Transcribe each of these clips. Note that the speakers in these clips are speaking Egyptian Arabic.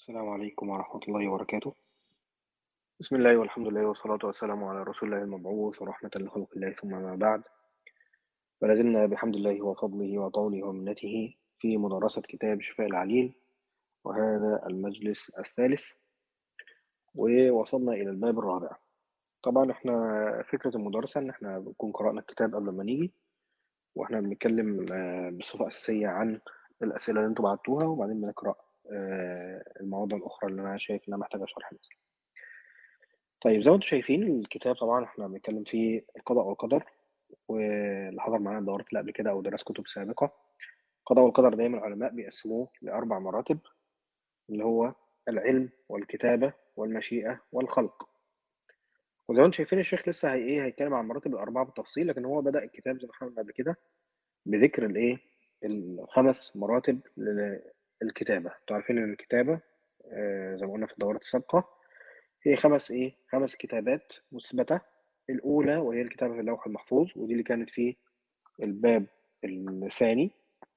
السلام عليكم ورحمة الله وبركاته بسم الله والحمد لله والصلاة والسلام على رسول الله المبعوث ورحمة لخلق الله ثم ما بعد فلازلنا بحمد الله وفضله وطوله ومنته في مدرسة كتاب شفاء العليل وهذا المجلس الثالث ووصلنا إلى الباب الرابع طبعا احنا فكرة المدرسة ان احنا بنكون قرأنا الكتاب قبل ما نيجي واحنا بنتكلم آه، بصفة أساسية عن الأسئلة اللي انتوا بعتوها وبعدين بنقرأ آه، المواضيع الأخرى اللي أنا شايف إنها محتاجة شرح مثلا طيب زي ما انتم شايفين الكتاب طبعا احنا بنتكلم فيه القضاء والقدر واللي حضر معانا الدورات اللي قبل كده او درس كتب سابقه القضاء والقدر دايما العلماء بيقسموه لاربع مراتب اللي هو العلم والكتابه والمشيئه والخلق وزي ما انتم شايفين الشيخ لسه هي ايه هيتكلم عن المراتب الاربعه بالتفصيل لكن هو بدا الكتاب زي ما احنا قلنا قبل كده بذكر الايه الخمس مراتب للكتابه انتوا عارفين ان الكتابه آه، زي ما قلنا في الدورات السابقه هي خمس ايه خمس كتابات مثبته الاولى وهي الكتابه في اللوح المحفوظ ودي اللي كانت في الباب الثاني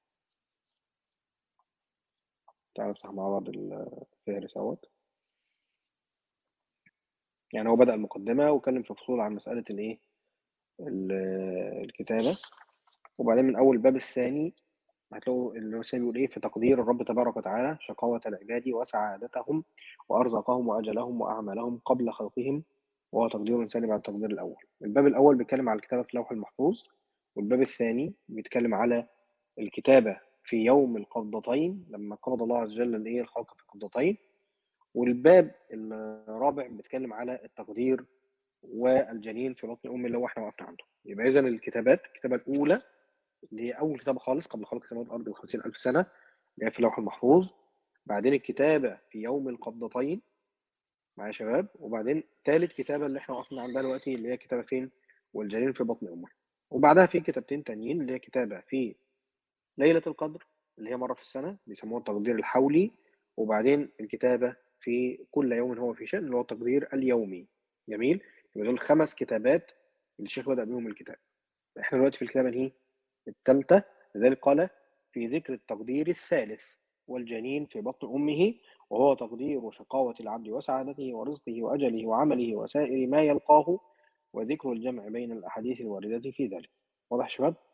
تعالوا نفتح مع بعض الفهرس اهوت يعني هو بدأ المقدمة وكلم في فصول عن مسألة الايه ال- الكتابة وبعدين من أول الباب الثاني هتلاقوا اللي هو بيقول ايه في تقدير الرب تبارك وتعالى شقاوة العباد وسعادتهم وأرزاقهم وأجلهم وأعمالهم قبل خلقهم وهو تقدير إنساني بعد التقدير الأول الباب الأول بيتكلم على الكتابة في اللوح المحفوظ والباب الثاني بيتكلم على الكتابة في يوم القبضتين لما قبض الله عز وجل الايه الخلق في القبضتين والباب الرابع بيتكلم على التقدير والجنين في بطن الأم اللي هو احنا وقفنا عنده يبقى إذا الكتابات الكتابة الأولى اللي هي أول كتابة خالص قبل خلق السماوات والأرض بخمسين ألف سنة اللي هي في اللوح المحفوظ بعدين الكتابة في يوم القبضتين معايا يا شباب وبعدين ثالث كتابة اللي احنا وقفنا عندها دلوقتي اللي هي كتابة فين والجنين في بطن أمه وبعدها في كتابتين تانيين اللي هي كتابة في ليلة القدر اللي هي مرة في السنة بيسموها التقدير الحولي وبعدين الكتابة في كل يوم هو في شأن اللي هو التقدير اليومي جميل يبقى دول خمس كتابات اللي الشيخ بدأ بيهم الكتاب احنا دلوقتي في الكتابة هي الثالثة لذلك قال في ذكر التقدير الثالث والجنين في بطن أمه وهو تقدير شقاوة العبد وسعادته ورزقه وأجله وعمله وسائر ما يلقاه وذكر الجمع بين الأحاديث الواردة في ذلك واضح يا شباب؟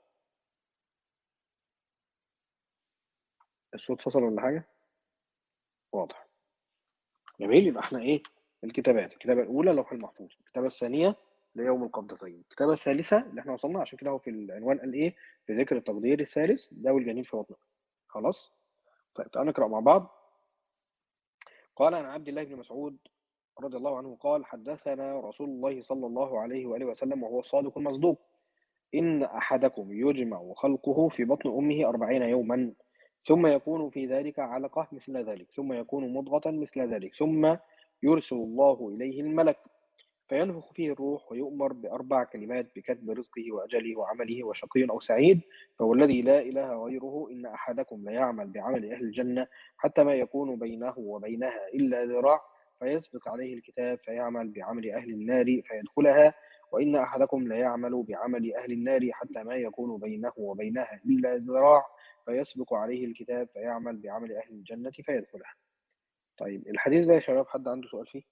الصوت فصل ولا حاجة؟ واضح جميل يبقى احنا ايه الكتابات الكتابة الأولى لوح المحفوظ الكتابة الثانية ليوم القبضتين الكتابة الثالثة اللي احنا وصلنا عشان كده هو في العنوان قال ايه في ذكر التقدير الثالث ده والجنين في بطنه خلاص طيب تعالوا نقرأ مع بعض قال عن عبد الله بن مسعود رضي الله عنه قال حدثنا رسول الله صلى الله عليه وآله وسلم وهو الصادق المصدوق إن أحدكم يجمع خلقه في بطن أمه أربعين يوما ثم يكون في ذلك علقة مثل ذلك ثم يكون مضغة مثل ذلك ثم يرسل الله إليه الملك فينفخ فيه الروح ويؤمر بأربع كلمات بكتب رزقه وأجله وعمله وشقي أو سعيد فهو الذي لا إله غيره إن أحدكم ليعمل بعمل أهل الجنة حتى ما يكون بينه وبينها إلا ذراع فيسبق عليه الكتاب فيعمل بعمل أهل النار فيدخلها وإن أحدكم ليعمل بعمل أهل النار حتى ما يكون بينه وبينها إلا ذراع فيسبق عليه الكتاب فيعمل بعمل أهل الجنة فيدخلها طيب الحديث ده يا شباب حد عنده سؤال فيه؟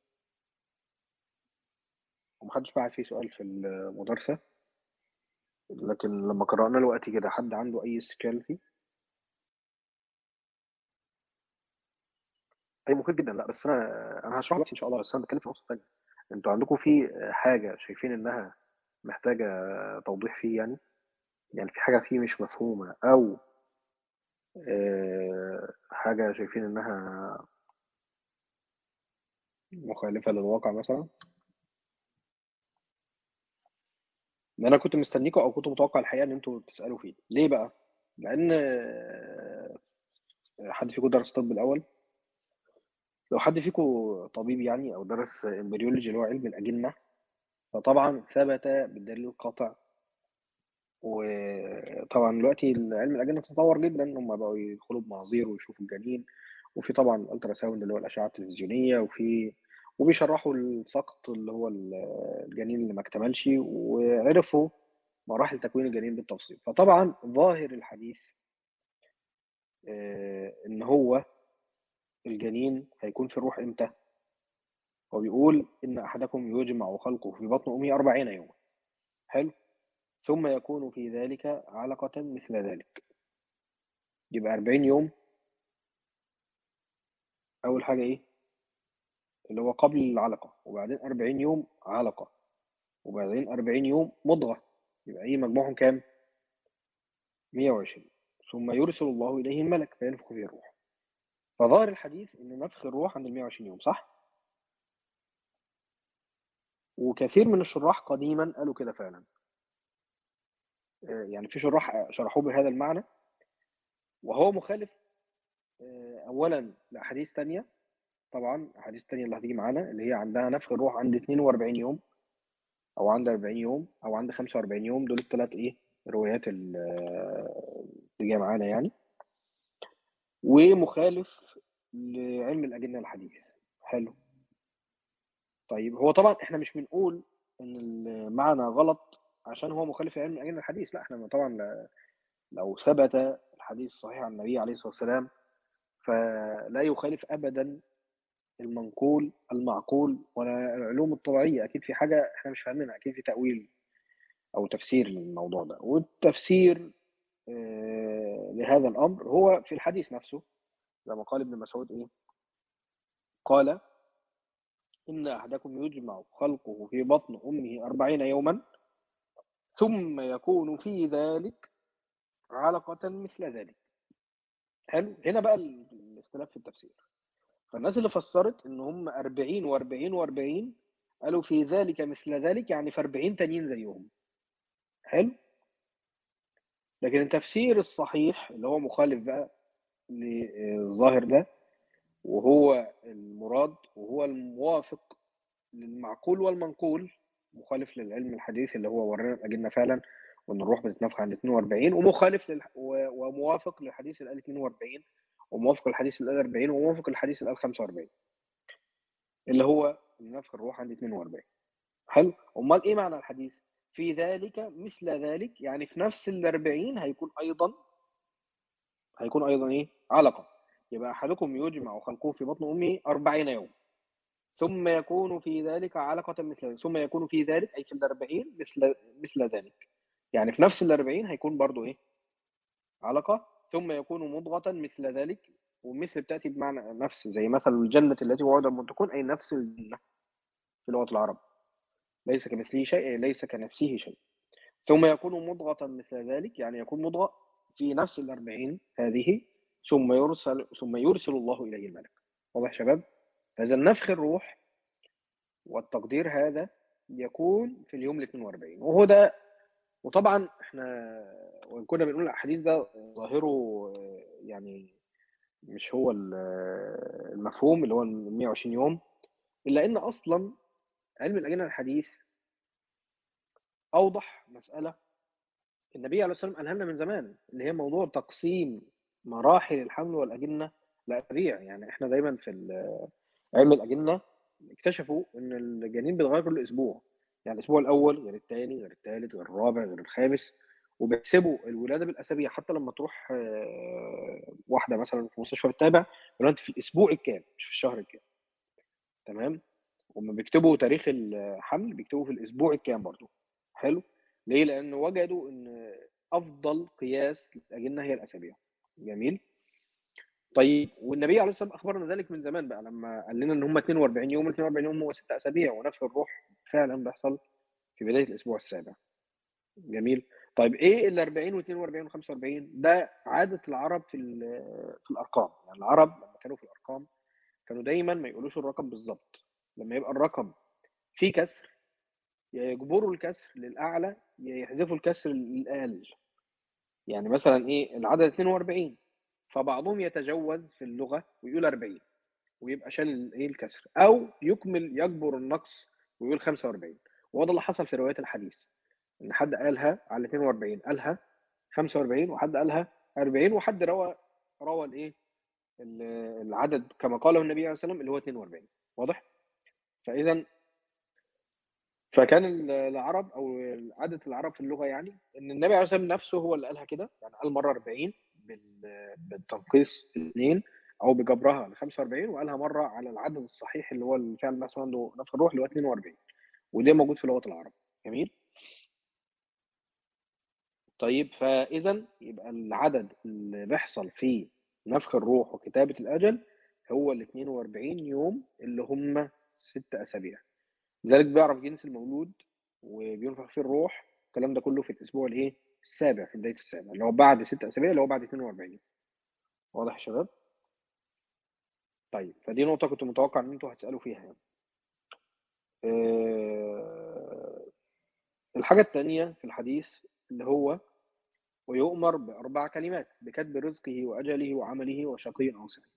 ومحدش بعت فيه سؤال في المدرسة لكن لما قرأنا الوقت كده حد عنده أي استشكال فيه؟ أي مفيد جدا لا بس أنا أنا هشرح دلوقتي إن شاء الله بس أنا بتكلم في نقطة تانية أنتوا عندكم في حاجة شايفين إنها محتاجة توضيح فيه يعني؟ يعني في حاجة فيه مش مفهومة أو آه، حاجة شايفين إنها مخالفة للواقع مثلا؟ ان انا كنت مستنيكم او كنت متوقع الحقيقه ان انتوا تسالوا فيه ليه بقى لان آه، حد فيكم درس طب الاول لو حد فيكم طبيب يعني او درس امبريولوجي اللي هو علم الاجنه فطبعا ثبت بالدليل القاطع وطبعا دلوقتي علم الاجنه تطور جدا هم بقوا يدخلوا بمناظير ويشوفوا الجنين وفي طبعا الالترا ساوند اللي هو الاشعه التلفزيونيه وفي وبيشرحوا السقط اللي هو الجنين اللي ما اكتملش وعرفوا مراحل تكوين الجنين بالتفصيل فطبعا ظاهر الحديث آه، ان هو الجنين هيكون في الروح امتى هو بيقول ان احدكم يجمع خلقه في بطن امه أربعين يوما حلو ثم يكون في ذلك علقة مثل ذلك يبقى أربعين يوم أول حاجة إيه اللي هو قبل العلقة وبعدين أربعين يوم علقة وبعدين أربعين يوم مضغة يبقى إيه مجموعهم كام؟ مية وعشرين ثم يرسل الله إليه الملك فينفخ فيه الروح فظاهر الحديث إن نفخ الروح عند المية وعشرين يوم صح؟ وكثير من الشراح قديما قالوا كده فعلا يعني في شراح شرحوه بهذا المعنى وهو مخالف اولا لاحاديث تانية طبعا احاديث تانية اللي هتيجي معانا اللي هي عندها نفخ الروح عند 42 يوم او عند 40 يوم او عند 45 يوم دول الثلاث ايه روايات اللي جايه معانا يعني ومخالف لعلم الاجنه الحديث حلو طيب هو طبعا احنا مش بنقول ان المعنى غلط عشان هو مخالف لعلم الاجنه الحديث لا احنا طبعا لو ثبت الحديث الصحيح عن النبي عليه الصلاه والسلام فلا يخالف ابدا المنقول المعقول ولا العلوم الطبيعيه اكيد في حاجه احنا مش فاهمينها اكيد في تاويل او تفسير للموضوع ده والتفسير لهذا الامر هو في الحديث نفسه زي ما قال ابن مسعود ايه قال إن أحدكم يجمع خلقه في بطن أمه أربعين يوما ثم يكون في ذلك علقة مثل ذلك حلو هنا بقى الاختلاف في التفسير فالناس اللي فسرت ان هم 40 و40 و40 قالوا في ذلك مثل ذلك يعني في 40 تانيين زيهم حلو لكن التفسير الصحيح اللي هو مخالف بقى للظاهر ده وهو المراد وهو الموافق للمعقول والمنقول مخالف للعلم الحديث اللي هو ورينا الأجنة فعلا وان الروح بتتنفخ عند 42 ومخالف لل... وموافق للحديث اللي قال 42 وموافق للحديث اللي قال 40 وموافق للحديث اللي قال 45 اللي هو نفخ الروح عند 42 حلو امال ايه معنى الحديث في ذلك مثل ذلك يعني في نفس ال 40 هيكون ايضا هيكون ايضا ايه علقه يبقى احدكم يجمع خلقه في بطن امه 40 يوم ثم يكون في ذلك علقة مثل ذلك ثم يكون في ذلك أي في الأربعين مثل مثل ذلك يعني في نفس الأربعين هيكون برضو إيه علقة ثم يكون مضغة مثل ذلك ومثل بتأتي بمعنى نفس زي مثل الجنة التي وعد المتقون أي نفس الجنة في لغة العرب ليس كمثله شيء ليس كنفسه شيء ثم يكون مضغة مثل ذلك يعني يكون مضغة في نفس الأربعين هذه ثم يرسل ثم يرسل الله إليه الملك واضح شباب فإذا نفخ الروح والتقدير هذا يكون في اليوم ال 42 وهو ده وطبعا احنا وان كنا بنقول الحديث ده ظاهره يعني مش هو المفهوم اللي هو ال 120 يوم الا ان اصلا علم الاجنه الحديث اوضح مساله النبي عليه الصلاه والسلام قالها لنا من زمان اللي هي موضوع تقسيم مراحل الحمل والاجنه لاسابيع يعني احنا دايما في علم الاجنه اكتشفوا ان الجنين بيتغير كل اسبوع يعني الاسبوع الاول غير الثاني غير الثالث غير الرابع غير الخامس وبيحسبوا الولاده بالاسابيع حتى لما تروح واحده مثلا في مستشفى التابع يقولوا انت في الاسبوع الكام مش في الشهر الكام تمام وما بيكتبوا تاريخ الحمل بيكتبوا في الاسبوع الكام برضه حلو ليه لان وجدوا ان افضل قياس للاجنه هي الاسابيع جميل طيب والنبي عليه الصلاه والسلام اخبرنا ذلك من زمان بقى لما قال لنا ان هم 42 يوم 42 يوم هو ست اسابيع ونفخ الروح فعلا بيحصل في بدايه الاسبوع السابع جميل طيب ايه ال 40 و42 و45 ده عاده العرب في في الارقام يعني العرب لما كانوا في الارقام كانوا دايما ما يقولوش الرقم بالظبط لما يبقى الرقم فيه كسر يا يجبروا الكسر للاعلى يا يحذفوا الكسر للاقل يعني مثلا ايه العدد 42 فبعضهم يتجوز في اللغه ويقول 40 ويبقى شال ايه الكسر او يكمل يجبر النقص ويقول 45 وهذا اللي حصل في روايات الحديث ان حد قالها على 42 قالها 45 وحد قالها 40 وحد روى روى الايه العدد كما قاله النبي عليه الصلاه والسلام اللي هو 42 واضح فاذا فكان العرب او عاده العرب في اللغه يعني ان النبي عليه الصلاه والسلام نفسه هو اللي قالها كده يعني قال مره 40 بالتنقيص اثنين او بجبرها ل 45 وقالها مره على العدد الصحيح اللي هو الفعل مثلا عنده نفخ الروح اللي هو 42 وده موجود في لغه العرب جميل طيب فاذا يبقى العدد اللي بيحصل فيه نفخ الروح وكتابه الاجل هو ال 42 يوم اللي هم ست اسابيع لذلك بيعرف جنس المولود وبينفخ فيه الروح الكلام ده كله في الاسبوع الايه السابع في بدايه السابع اللي هو بعد ست اسابيع اللي هو بعد 42 واضح يا شباب طيب فدي نقطه كنت متوقع ان انتوا هتسالوا فيها يعني. أه الحاجه الثانيه في الحديث اللي هو ويؤمر باربع كلمات بكتب رزقه واجله وعمله وشقي او سعيد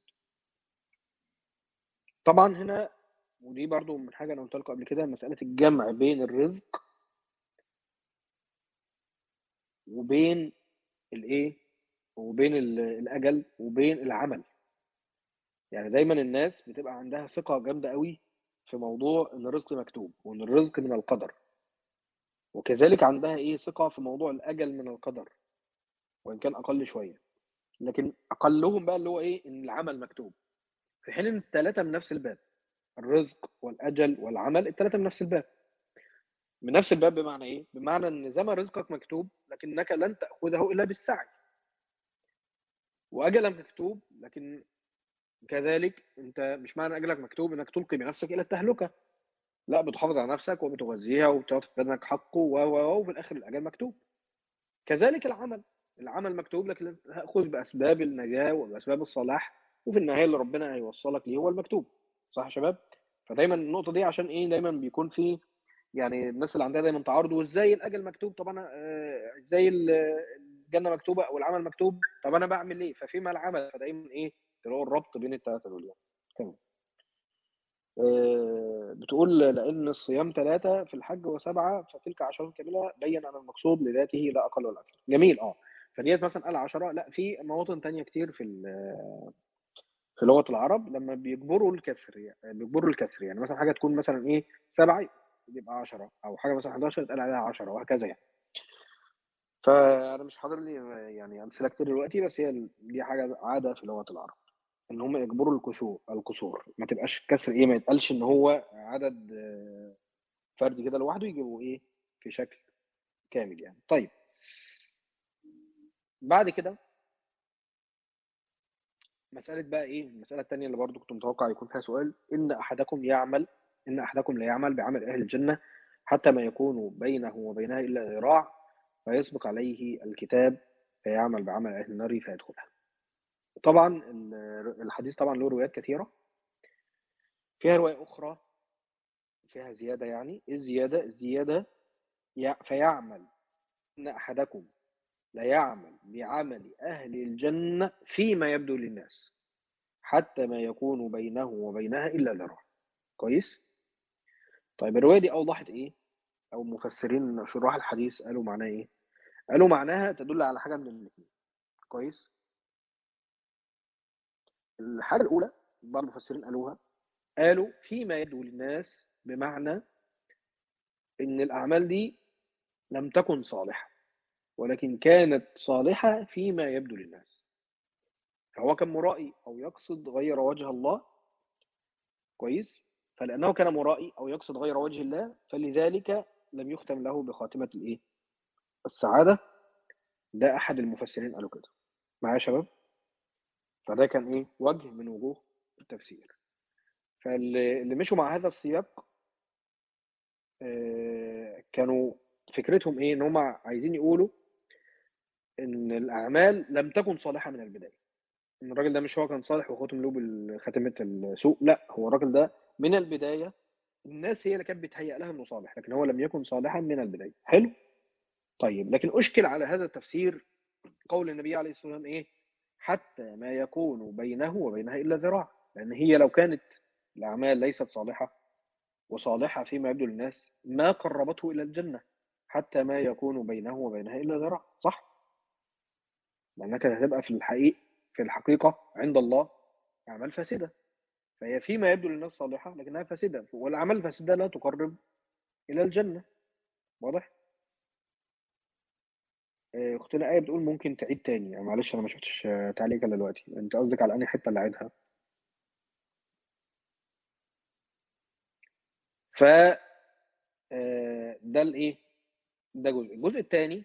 طبعا هنا ودي برضو من حاجه انا قلت لكم قبل كده مساله الجمع بين الرزق وبين الايه وبين الاجل وبين العمل يعني دايما الناس بتبقى عندها ثقه جامده قوي في موضوع ان الرزق مكتوب وان الرزق من القدر وكذلك عندها ايه ثقه في موضوع الاجل من القدر وان كان اقل شويه لكن اقلهم بقى اللي هو ايه ان العمل مكتوب في حين ان الثلاثه من نفس الباب الرزق والاجل والعمل الثلاثه من نفس الباب من نفس الباب بمعنى ايه بمعنى ان زي ما رزقك مكتوب لكنك لن تاخذه الا بالسعي واجلك مكتوب لكن كذلك انت مش معنى اجلك مكتوب انك تلقي بنفسك الى التهلكه لا بتحافظ على نفسك وبتغذيها وبتعطي بدنك حقه و و وفي الاخر الاجل مكتوب كذلك العمل العمل مكتوب لك خذ باسباب النجاه وباسباب الصلاح وفي النهايه اللي ربنا هيوصلك ليه هو المكتوب صح يا شباب فدايما النقطه دي عشان ايه دايما بيكون في يعني الناس اللي عندها دايما تعارض وازاي الاجل مكتوب طب انا ازاي الجنه مكتوبه او العمل مكتوب طب انا بعمل ايه ففيما العمل فدايما ايه تلاقوا الربط بين الثلاثه دول يعني تمام بتقول لان الصيام ثلاثه في الحج وسبعه فتلك عشرة كامله بين ان المقصود لذاته لا اقل ولا اكثر جميل اه فديت مثلا قال 10 لا في مواطن تانية كتير في في لغه العرب لما بيجبروا الكسر يعني بيجبروا الكسر يعني مثلا حاجه تكون مثلا ايه سبعه يبقى 10 او حاجه مثلا 11 يتقال عليها 10 وهكذا يعني فانا مش حاضر لي يعني امثله كتير دلوقتي بس هي دي حاجه عاده في لغه العرب ان هم يجبروا الكسور القصور ما تبقاش كسر ايه ما يتقالش ان هو عدد فردي كده لوحده يجيبوا ايه في شكل كامل يعني طيب بعد كده مسألة بقى إيه؟ المسألة الثانية اللي برضو كنت متوقع يكون فيها سؤال إن أحدكم يعمل إن أحدكم لا يعمل بعمل أهل الجنة حتى ما يكون بينه وبينها إلا ذراع فيسبق عليه الكتاب فيعمل بعمل أهل النار فيدخلها. طبعا الحديث طبعا له روايات كثيرة فيها رواية أخرى فيها زيادة يعني الزيادة الزيادة فيعمل إن أحدكم لا يعمل بعمل أهل الجنة فيما يبدو للناس حتى ما يكون بينه وبينها إلا ذراع كويس طيب الرواية دي أوضحت إيه أو مفسرين شراح الحديث قالوا معناها إيه قالوا معناها تدل على حاجة من الاثنين كويس الحاجة الأولى بعض المفسرين قالوها قالوا فيما يبدو للناس بمعنى إن الأعمال دي لم تكن صالحة ولكن كانت صالحة فيما يبدو للناس فهو كان مرائي أو يقصد غير وجه الله كويس فلأنه كان مرائي أو يقصد غير وجه الله فلذلك لم يختم له بخاتمة الإيه؟ السعادة ده أحد المفسرين قالوا كده معايا يا شباب فده كان إيه وجه من وجوه التفسير فاللي مشوا مع هذا السياق كانوا فكرتهم ايه ان هم عايزين يقولوا ان الاعمال لم تكن صالحه من البدايه ان الراجل ده مش هو كان صالح وختم له بخاتمه السوء لا هو الراجل ده من البدايه الناس هي اللي كانت بتهيأ لها انه صالح لكن هو لم يكن صالحا من البدايه حلو طيب لكن اشكل على هذا التفسير قول النبي عليه الصلاه والسلام ايه حتى ما يكون بينه وبينها الا ذراع لان هي لو كانت الاعمال ليست صالحه وصالحه فيما يبدو للناس ما قربته الى الجنه حتى ما يكون بينه وبينها الا ذراع صح لانك هتبقى في الحقيقه في الحقيقه عند الله اعمال فاسده فهي فيما يبدو للناس صالحه لكنها فاسده والاعمال الفاسده لا تقرب الى الجنه واضح آه، اختنا آية بتقول ممكن تعيد تاني يعني معلش انا ما شفتش آه، تعليقها إلا دلوقتي انت قصدك على انهي حته اللي عيدها ف آه، ده الايه ده جزء الجزء الثاني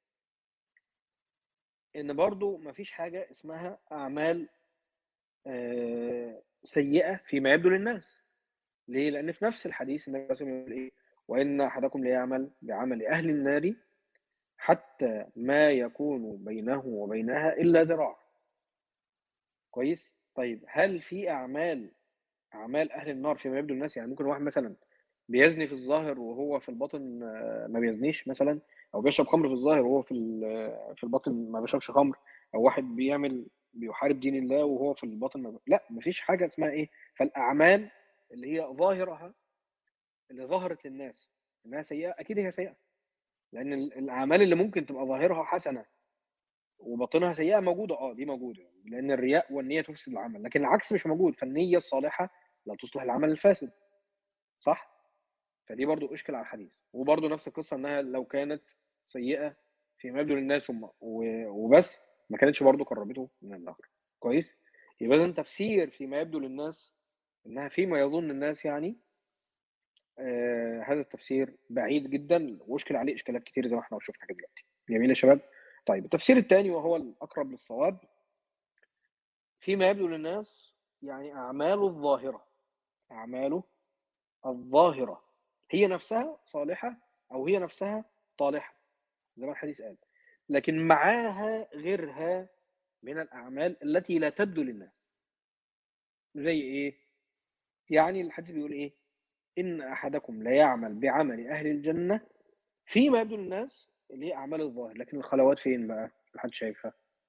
ان برضو مفيش حاجه اسمها اعمال آه، سيئه فيما يبدو للناس ليه لان في نفس الحديث النبي صلى الله عليه وسلم يقول ايه وان احدكم ليعمل بعمل اهل النار حتى ما يكون بينه وبينها الا ذراع كويس طيب هل في اعمال اعمال اهل النار فيما يبدو للناس يعني ممكن واحد مثلا بيزني في الظاهر وهو في الباطن آه، ما بيزنيش مثلا او بيشرب خمر في الظاهر وهو في ال- في الباطن ما بيشربش خمر او واحد بيعمل بيحارب دين الله وهو في الباطن ما لا مفيش حاجه اسمها ايه فالاعمال اللي هي ظاهرها اللي ظهرت للناس انها سيئه اكيد هي سيئه لان ال- الاعمال اللي ممكن تبقى ظاهرها حسنه وباطنها سيئه موجوده اه دي موجوده لان الرياء والنيه تفسد العمل لكن العكس مش موجود فالنيه الصالحه لا تصلح العمل الفاسد صح فدي برضو اشكل على الحديث وبرضو نفس القصه انها لو كانت سيئه فيما يبدو للناس وم- و- وبس ما كانتش برضو قربته من النار كويس يبقى اذا تفسير فيما يبدو للناس انها فيما يظن الناس يعني آه هذا التفسير بعيد جدا واشكل عليه اشكالات كتير زي ما احنا شفنا كده دلوقتي جميل يا شباب طيب التفسير الثاني وهو الاقرب للصواب فيما يبدو للناس يعني اعماله الظاهره اعماله الظاهره هي نفسها صالحه او هي نفسها طالحه زي ما الحديث قال لكن معاها غيرها من الاعمال التي لا تبدو للناس زي ايه يعني الحديث بيقول ايه ان احدكم لا يعمل بعمل اهل الجنه فيما يبدو للناس اللي هي اعمال الظاهر لكن الخلوات فين بقى محدش شايفها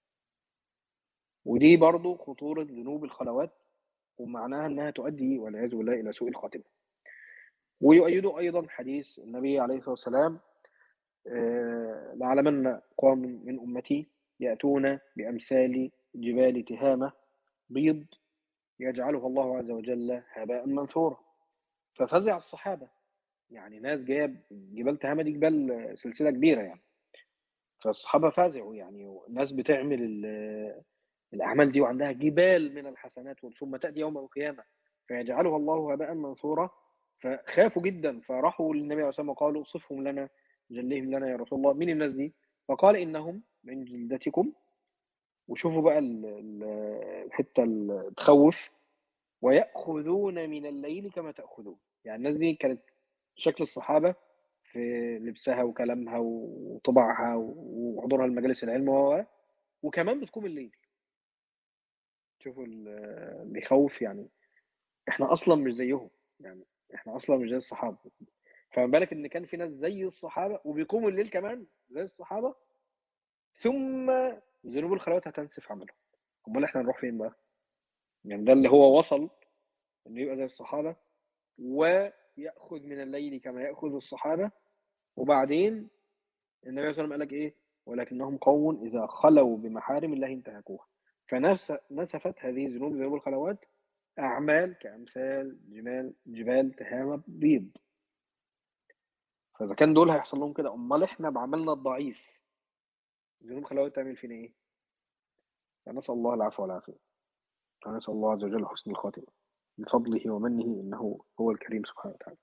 ودي برضو خطوره ذنوب الخلوات ومعناها انها تؤدي والعياذ بالله الى سوء الخاتمه ويؤيده ايضا حديث النبي عليه الصلاه والسلام آه، لعلمن قوم من امتي ياتون بامثال جبال تهامه بيض يجعله الله عز وجل هباء منثورا ففزع الصحابه يعني ناس جايه جبال تهامه دي جبال سلسله كبيره يعني فالصحابه فزعوا يعني ناس بتعمل ال- الاعمال دي وعندها جبال من الحسنات ثم تاتي يوم القيامه فيجعلها الله هباء منثورا فخافوا جدا فراحوا للنبي عليه الصلاه والسلام وقالوا صفهم لنا جلهم لنا يا رسول الله مين الناس دي فقال انهم من جلدتكم وشوفوا بقى ال- ال- الحته اللي تخوف ويأخذون من الليل كما تأخذون يعني الناس دي كانت شكل الصحابة في لبسها وكلامها وطباعها وحضورها لمجالس العلم و وكمان بتقوم الليل شوفوا ال- اللي يخوف يعني احنا اصلا مش زيهم يعني احنا اصلا مش زي الصحابة فما بالك ان كان في ناس زي الصحابة وبيقوموا الليل كمان زي الصحابة ثم ذنوب الخلوات هتنسف عملهم امال احنا نروح فين بقى يعني ده اللي هو وصل انه يبقى زي الصحابة ويأخذ من الليل كما يأخذ الصحابة وبعدين النبي صلى الله عليه وسلم قال لك ايه ولكنهم قوم اذا خلوا بمحارم الله انتهكوها فنسفت هذه الذنوب ذنوب الخلوات اعمال كامثال جمال جبال تهامه بيض فاذا كان دول هيحصل لهم كده امال احنا بعملنا الضعيف ذنوب الخلوات تعمل فينا ايه فنسال الله العفو والعافيه ونسال الله عز وجل حسن الخاتمه بفضله ومنه انه هو الكريم سبحانه وتعالى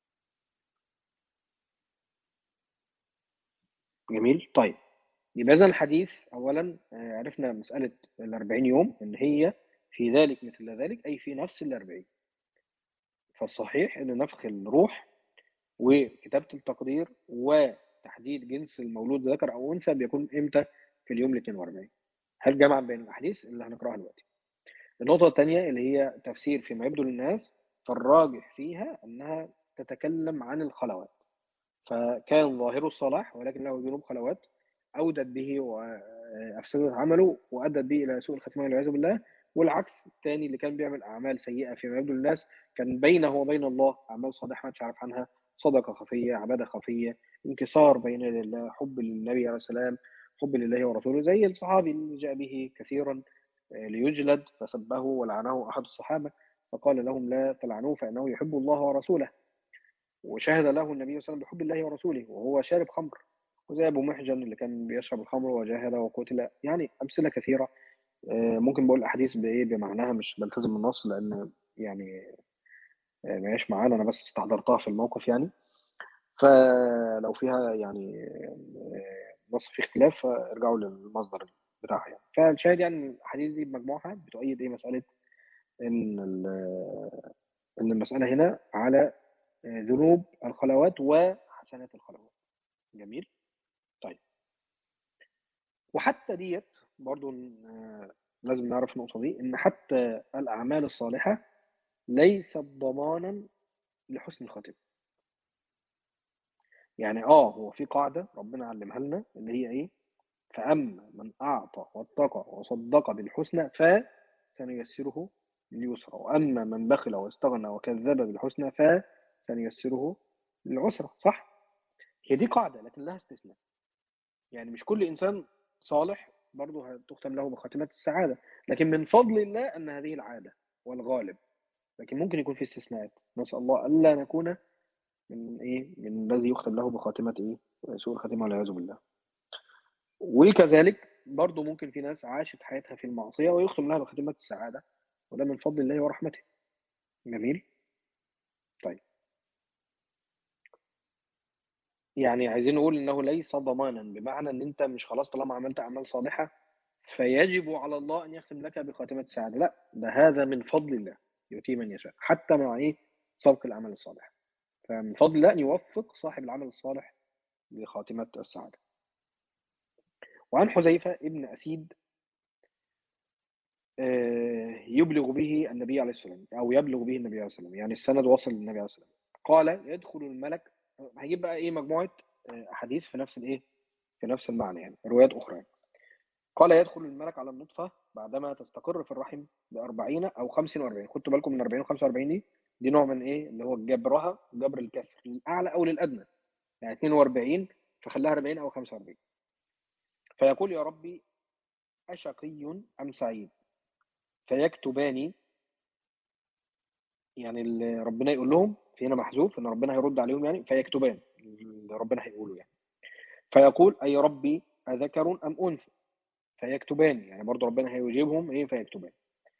جميل طيب يبقى اذا الحديث اولا آه، عرفنا مساله ال 40 يوم ان هي في ذلك مثل ذلك اي في نفس ال 40 فالصحيح ان نفخ الروح وكتابه التقدير وتحديد جنس المولود ذكر او انثى بيكون امتى في اليوم ال 42 هل جمع بين الاحاديث اللي هنقراها دلوقتي النقطه الثانيه اللي هي تفسير فيما يبدو للناس فالراجح فيها انها تتكلم عن الخلوات فكان ظاهره الصلاح ولكن له ذنوب خلوات أودت به وأفسدت عمله وأدت به إلى سوء الخاتمة والعياذ بالله والعكس الثاني اللي كان بيعمل أعمال سيئة فيما يبدو للناس كان بينه وبين الله أعمال صالحة ما يعرف عنها صدقة خفية عبادة خفية انكسار بين يدي الله حب للنبي عليه السلام حب لله ورسوله زي الصحابي اللي جاء به كثيرا آه، ليجلد فسبه ولعنه أحد الصحابة فقال لهم لا تلعنوه فإنه يحب الله ورسوله وشهد له النبي صلى الله عليه وسلم بحب الله ورسوله وهو شارب خمر وزي أبو محجن اللي كان بيشرب الخمر وجاهد وقتل يعني أمثلة كثيرة آه، ممكن بقول الأحاديث بإيه بمعناها مش بلتزم النص لأن يعني آه، ما هياش معانا أنا بس استحضرتها في الموقف يعني فلو فيها يعني آه، نص فيه اختلاف فارجعوا للمصدر بتاعها يعني فالشاهد يعني الأحاديث دي بمجموعها بتؤيد إيه مسألة إن ال- إن المسألة هنا على ذنوب الخلوات وحسنات الخلوات جميل طيب وحتى ديت برضو آه، لازم نعرف النقطة دي إن حتى الأعمال الصالحة ليست ضمانا لحسن الخاتمة يعني اه هو في قاعدة ربنا علمها لنا اللي هي ايه فأما من أعطى واتقى وصدق بالحسنى فسنيسره لليسرى وأما من بخل واستغنى وكذب بالحسنى فسنيسره للعسرى صح؟ هي دي قاعدة لكن لها استثناء يعني مش كل إنسان صالح برضه هتختم له بخاتمة السعادة لكن من فضل الله أن هذه العادة والغالب لكن ممكن يكون في استثناءات نسأل الله ألا نكون من إيه من الذي يختم له بخاتمة إيه سوء الخاتمة والعياذ بالله وكذلك برضه ممكن في ناس عاشت حياتها في المعصية ويختم لها بخاتمة السعادة وده من فضل الله ورحمته جميل طيب يعني عايزين نقول انه ليس ضمانا بمعنى ان انت مش خلاص طالما عملت اعمال صالحه فيجب على الله ان يختم لك بخاتمه السعاده لا ده هذا من فضل الله يؤتيه من يشاء حتى مع ايه سبق الاعمال الصالحه فمن فضل الله ان يوفق صاحب العمل الصالح لخاتمه السعاده وعن حذيفه ابن اسيد آه، يبلغ به النبي عليه الصلاه والسلام او يبلغ به النبي عليه الصلاه والسلام يعني السند وصل للنبي عليه الصلاه والسلام قال يدخل الملك هجيب بقى ايه مجموعه آه، احاديث في نفس الايه في نفس المعنى يعني روايات اخرى يعني. قال يدخل الملك على النطفه بعدما تستقر في الرحم ب 40 او 45 خدتوا بالكم من 40 و 45 دي دي نوع من ايه اللي هو جبرها جبر الكسر للاعلى او للادنى يعني 42 فخليها 40 او 45 فيقول يا ربي اشقي ام سعيد فيكتبان يعني اللي ربنا يقول لهم في هنا محذوف ان ربنا هيرد عليهم يعني فيكتبان اللي ربنا هيقوله يعني فيقول اي ربي اذكر ام انثى فيكتبان يعني برضه ربنا هيجيبهم ايه فيكتبان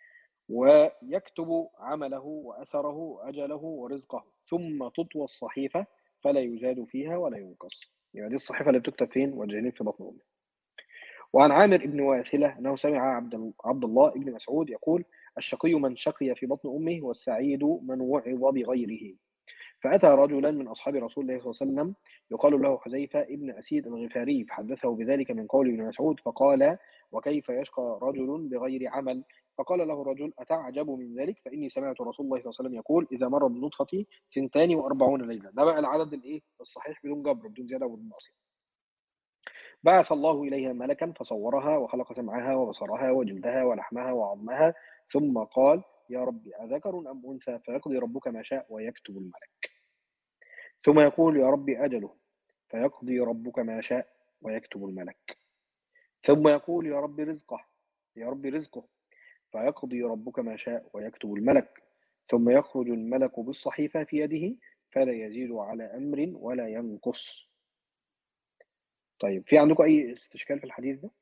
ويكتب عمله واثره واجله ورزقه ثم تطوى الصحيفه فلا يزاد فيها ولا ينقص يعني دي الصحيفه اللي بتكتب فين والجنين في بطن امه وعن عامر بن واثلة أنه سمع عبد عبد الله بن مسعود يقول الشقي من شقي في بطن أمه والسعيد من وعظ بغيره فأتى رجلا من أصحاب رسول الله صلى الله عليه وسلم يقال له حذيفة ابن أسيد الغفاري فحدثه بذلك من قول ابن مسعود فقال وكيف يشقى رجل بغير عمل فقال له الرجل أتعجب من ذلك فإني سمعت رسول الله صلى الله عليه وسلم يقول إذا مر بالنطفة ثنتان وأربعون ليلة ده بقى العدد الإيه الصحيح بدون جبر بدون زيادة وبدون نقص بعث الله إليها ملكا فصورها وخلق سمعها وبصرها وجلدها ولحمها وعظمها ثم قال يا رب أذكر أم أنثى فيقضي ربك ما شاء ويكتب الملك ثم يقول يا رب أجله فيقضي ربك ما شاء ويكتب الملك ثم يقول يا رب رزقه يا رب رزقه فيقضي ربك ما شاء ويكتب الملك ثم يخرج الملك بالصحيفة في يده فلا يزيد على أمر ولا ينقص طيب في عندكم أي استشكال في الحديث ده؟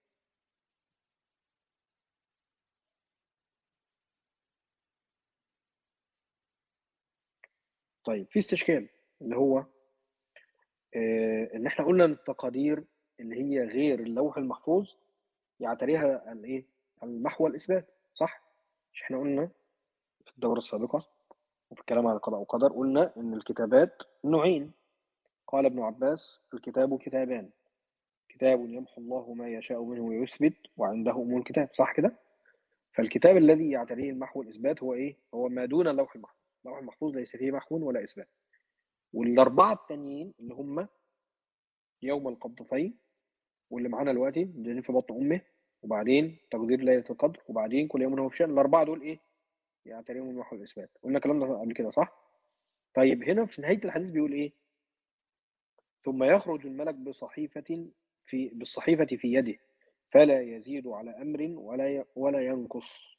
طيب في استشكال اللي هو آه، ان احنا قلنا ان التقادير اللي هي غير اللوح المحفوظ يعتريها الايه المحو الاثبات صح مش احنا قلنا في الدورة السابقة وفي الكلام عن القضاء والقدر قلنا ان الكتابات نوعين قال ابن عباس الكتاب كتابان كتاب يمحو الله ما يشاء منه ويثبت وعنده أم الكتاب صح كده فالكتاب الذي يعتريه المحو والإثبات هو إيه هو ما دون اللوح المحفوظ اللوح المحفوظ ليس فيه محو ولا إثبات والأربعة التانيين اللي هم يوم القبضتين واللي معانا دلوقتي جايين في بطن أمه وبعدين تقدير ليلة القدر وبعدين كل يوم هو في شأن الأربعة دول إيه يعتريهم المحو والإثبات قلنا الكلام ده قبل كده صح طيب هنا في نهاية الحديث بيقول إيه ثم يخرج الملك بصحيفة في بالصحيفة في يده فلا يزيد على أمر ولا ي- ولا ينقص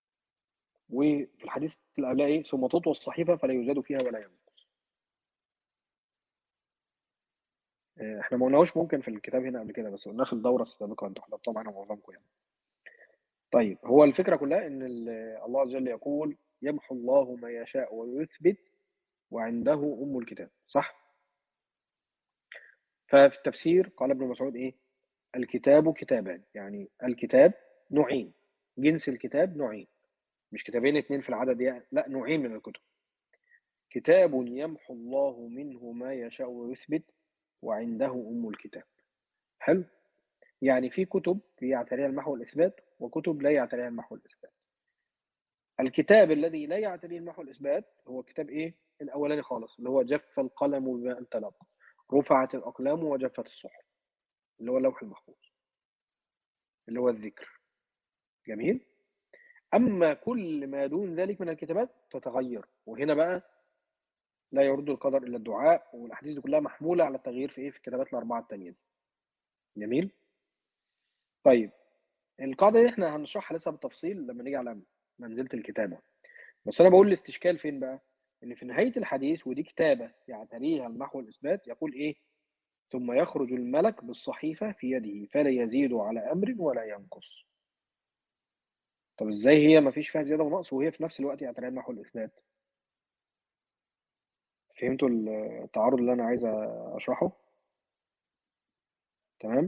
وفي الحديث اللي قبلها إيه ثم تطوى الصحيفة فلا يزاد فيها ولا ينقص آه، احنا ما قلناهوش ممكن في الكتاب هنا قبل كده بس قلناه في الدورة السابقة انتوا حضرتوها معانا معظمكم يعني طيب هو الفكرة كلها ان ال- الله عز وجل يقول يمحو الله ما يشاء ويثبت وعنده أم الكتاب صح؟ ففي التفسير قال ابن مسعود ايه؟ الكتاب كتابان يعني الكتاب نوعين جنس الكتاب نوعين مش كتابين اتنين في العدد يعني لا نوعين من الكتب كتاب يمحو الله منه ما يشاء ويثبت وعنده أم الكتاب حلو يعني في كتب يعتريها المحو والإثبات وكتب لا يعتريها المحو والإثبات الكتاب الذي لا يعتريه المحو والإثبات هو كتاب إيه؟ الأولاني خالص اللي هو جف القلم بما أنت لق رفعت الأقلام وجفت الصحف اللي هو اللوح المحفوظ اللي هو الذكر جميل أما كل ما دون ذلك من الكتابات تتغير وهنا بقى لا يرد القدر إلا الدعاء والأحاديث دي كلها محمولة على التغيير في إيه في الكتابات الأربعة التانية دي جميل طيب القاعدة دي إحنا هنشرحها لسه بالتفصيل لما نيجي على منزلة الكتابة بس أنا بقول الاستشكال فين بقى إن في نهاية الحديث ودي كتابة يعتريها المحو والإثبات يقول إيه ثم يخرج الملك بالصحيفة في يده فلا يزيد على أمر ولا ينقص طب إزاي هي ما فيش فيها زيادة ونقص وهي في نفس الوقت يعتريها المحو والإثبات فهمتوا التعارض اللي أنا عايز أشرحه تمام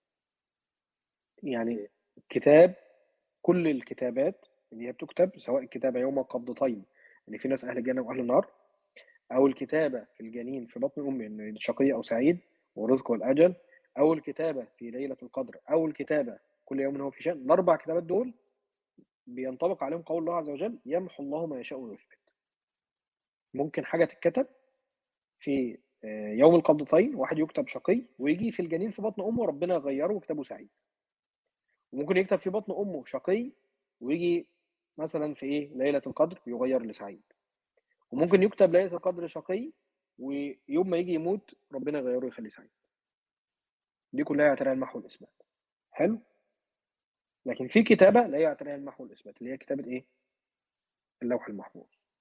يعني كتاب كل الكتابات اللي هي بتكتب سواء الكتابة يوم القبضتين ان في ناس اهل الجنة واهل النار او الكتابة في الجنين في بطن امه ان شقي او سعيد والرزق والاجل او الكتابة في ليلة القدر او الكتابة كل يوم هو في شأن الاربع كتابات دول بينطبق عليهم قول الله عز وجل يمحو الله ما يشاء ويثبت ممكن حاجة تتكتب في يوم القبضتين واحد يكتب شقي ويجي في الجنين في بطن امه ربنا يغيره ويكتبه سعيد وممكن يكتب في بطن امه شقي ويجي مثلا في ايه ليله القدر يغير لسعيد وممكن يكتب ليله القدر شقي ويوم ما يجي يموت ربنا يغيره ويخليه سعيد دي كلها يعتريها المحو والاثبات حلو لكن في كتابه لا يعتريها المحو والاثبات اللي هي كتابه ايه اللوح المحفوظ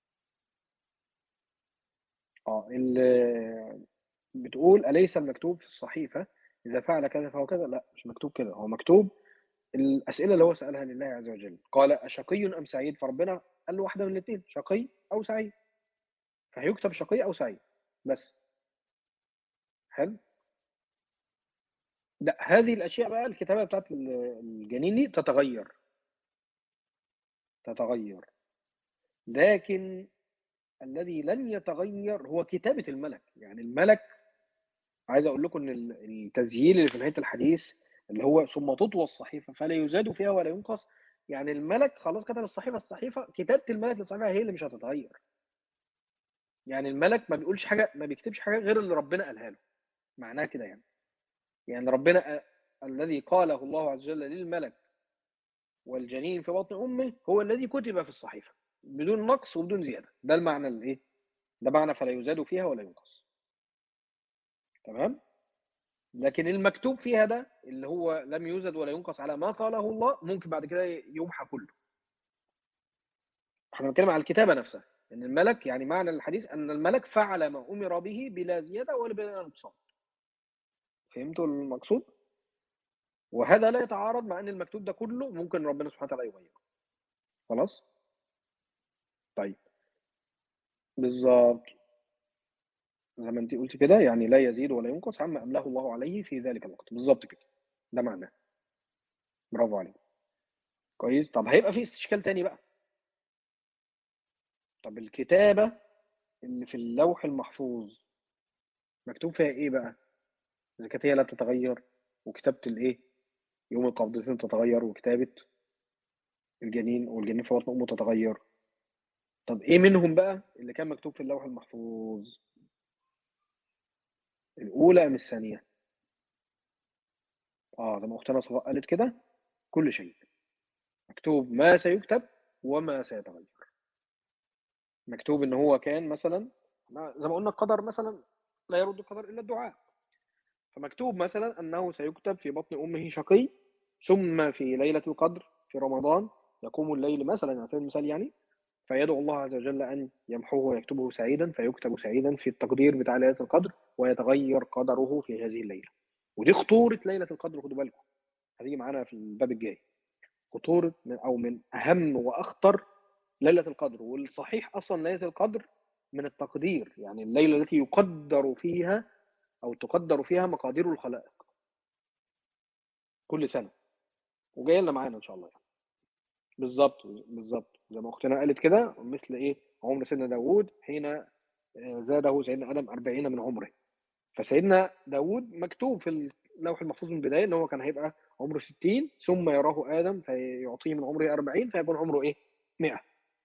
اه اللي بتقول اليس المكتوب في الصحيفه اذا فعل كذا فهو كذا لا مش مكتوب كده هو مكتوب الأسئلة اللي هو سألها لله عز وجل قال أشقي أم سعيد فربنا قال له واحدة من الاثنين شقي أو سعيد فهيكتب شقي أو سعيد بس حلو لا هذه الأشياء بقى الكتابة بتاعت الجنين دي تتغير تتغير لكن الذي لن يتغير هو كتابة الملك يعني الملك عايز أقول لكم إن التسجيل اللي في نهاية الحديث اللي هو ثم تطوى الصحيفة فلا يزاد فيها ولا ينقص يعني الملك خلاص كتب الصحيفة الصحيفة كتابة الملك للصحيفة هي اللي مش هتتغير يعني الملك ما بيقولش حاجة ما بيكتبش حاجة غير اللي ربنا قالها له معناها كده يعني يعني ربنا الذي قاله الله عز وجل للملك والجنين في بطن أمه هو الذي كتب في الصحيفة بدون نقص وبدون زيادة ده المعنى الايه ده معنى فلا يزاد فيها ولا ينقص تمام لكن المكتوب فيها ده اللي هو لم يوجد ولا ينقص على ما قاله الله ممكن بعد كده يمحى كله احنا بنتكلم على الكتابة نفسها ان الملك يعني معنى الحديث ان الملك فعل ما امر به بلا زيادة ولا بلا نقصان فهمتوا المقصود وهذا لا يتعارض مع ان المكتوب ده كله ممكن ربنا سبحانه وتعالى يغيره خلاص طيب بالظبط زي ما انت قلت كده يعني لا يزيد ولا ينقص عما املاه الله عليه في ذلك الوقت بالظبط كده ده معناه برافو عليك كويس طب هيبقى في استشكال تاني بقى طب الكتابة اللي في اللوح المحفوظ مكتوب فيها ايه بقى اذا كانت هي لا تتغير وكتابة الايه يوم القبضتين تتغير وكتابة الجنين والجنين في بطن امه تتغير طب ايه منهم بقى اللي كان مكتوب في اللوح المحفوظ الاولى ام الثانيه اه زي ما اختنا صفاء قالت كده كل شيء مكتوب ما سيكتب وما سيتغير مكتوب ان هو كان مثلا زي ما قلنا القدر مثلا لا يرد القدر الا الدعاء فمكتوب مثلا انه سيكتب في بطن امه شقي ثم في ليله القدر في رمضان يقوم الليل مثلا على سبيل المثال يعني فيدعو الله عز وجل ان يمحوه ويكتبه سعيدا فيكتب سعيدا في التقدير بتاع ليله القدر ويتغير قدره في هذه الليلة ودي خطورة ليلة القدر خدوا بالكم هتيجي معانا في الباب الجاي خطورة من أو من أهم وأخطر ليلة القدر والصحيح أصلا ليلة القدر من التقدير يعني الليلة التي يقدر فيها أو تقدر فيها مقادير الخلائق كل سنة وجاية لنا معانا إن شاء الله يعني. بالظبط بالظبط زي ما أختنا قالت كده مثل إيه عمر سيدنا داوود حين زاده سيدنا آدم أربعين من عمره فسيدنا داوود مكتوب في اللوح المحفوظ من البداية إن هو كان هيبقى عمره 60 ثم يراه آدم فيعطيه من عمره 40 فيكون عمره إيه 100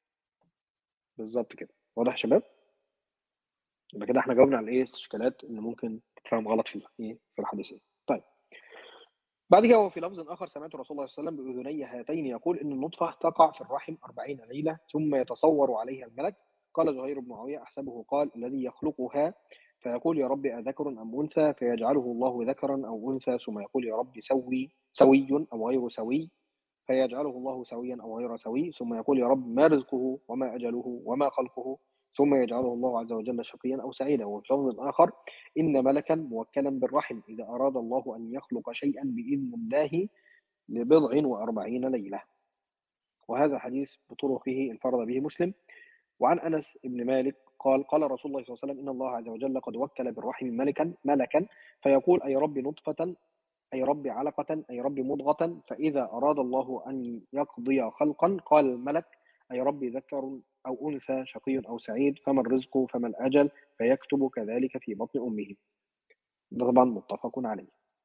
بالظبط كده واضح يا شباب يبقى كده احنا جاوبنا على ايه الاشكالات اللي ممكن تتفهم غلط في ايه في الحديثين طيب بعد كده وفي لفظ اخر سمعت رسول الله صلى الله عليه وسلم باذني هاتين يقول ان النطفه تقع في الرحم أربعين ليله ثم يتصور عليها الملك قال زهير بن معاويه احسبه قال الذي يخلقها فيقول يا رب أذكر أم أنثى فيجعله الله ذكرا أو أنثى ثم يقول يا رب سوي سوي أو غير سوي فيجعله الله سويا أو غير سوي ثم يقول يا رب ما رزقه وما أجله وما خلقه ثم يجعله الله عز وجل شقيا أو سعيدا وفي لفظ آخر إن ملكا موكلا بالرحم إذا أراد الله أن يخلق شيئا بإذن الله لبضع وأربعين ليلة وهذا حديث بطرقه انفرد به مسلم وعن أنس بن مالك قال قال رسول الله صلى الله عليه وسلم إن الله عز وجل قد وكل بالرحم ملكا ملكا فيقول أي رب نطفة أي رب علقة أي رب مضغة فإذا أراد الله أن يقضي خلقا قال الملك أي رب ذكر أو أنثى شقي أو سعيد فما الرزق فما الأجل فيكتب كذلك في بطن أمه ده طبعا متفق عليه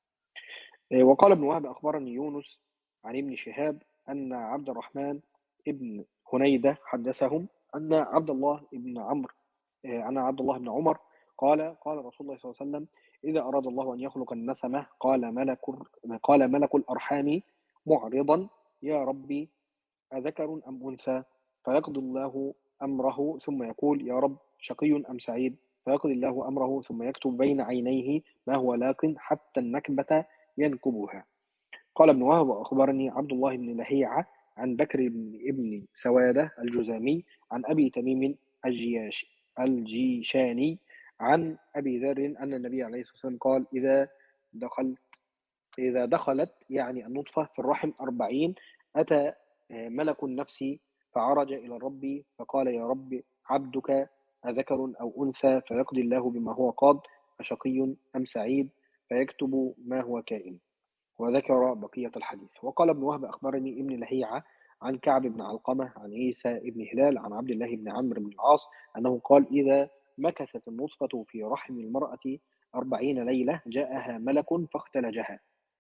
وقال ابن وهب أخبرني يونس عن ابن شهاب أن عبد الرحمن ابن هنيدة حدثهم أن عبد الله بن عمرو أن عبد الله بن عمر قال قال رسول الله صلى الله عليه وسلم إذا أراد الله أن يخلق النسمة قال ملك قال ملك الأرحام معرضا يا ربي أذكر أم أنثى فيقضي الله أمره ثم يقول يا رب شقي أم سعيد فيقضي الله أمره ثم يكتب بين عينيه ما هو لاق حتى النكبة ينكبها قال ابن وهب أخبرني عبد الله بن لهيعة عن بكر بن ابن سوادة الجزامي عن أبي تميم الجياش الجيشاني عن أبي ذر أن النبي عليه الصلاة والسلام قال إذا دخلت إذا دخلت يعني النطفة في الرحم أربعين أتى ملك النفس فعرج إلى الرب فقال يا رب عبدك أذكر أو أنثى فيقضي الله بما هو قاض أشقي أم سعيد فيكتب ما هو كائن وذكر بقية الحديث وقال ابن وهب أخبرني ابن لهيعة عن كعب بن علقمة عن عيسى بن هلال عن عبد الله بن عمرو بن العاص أنه قال إذا مكثت النطفة في رحم المرأة أربعين ليلة جاءها ملك فاختلجها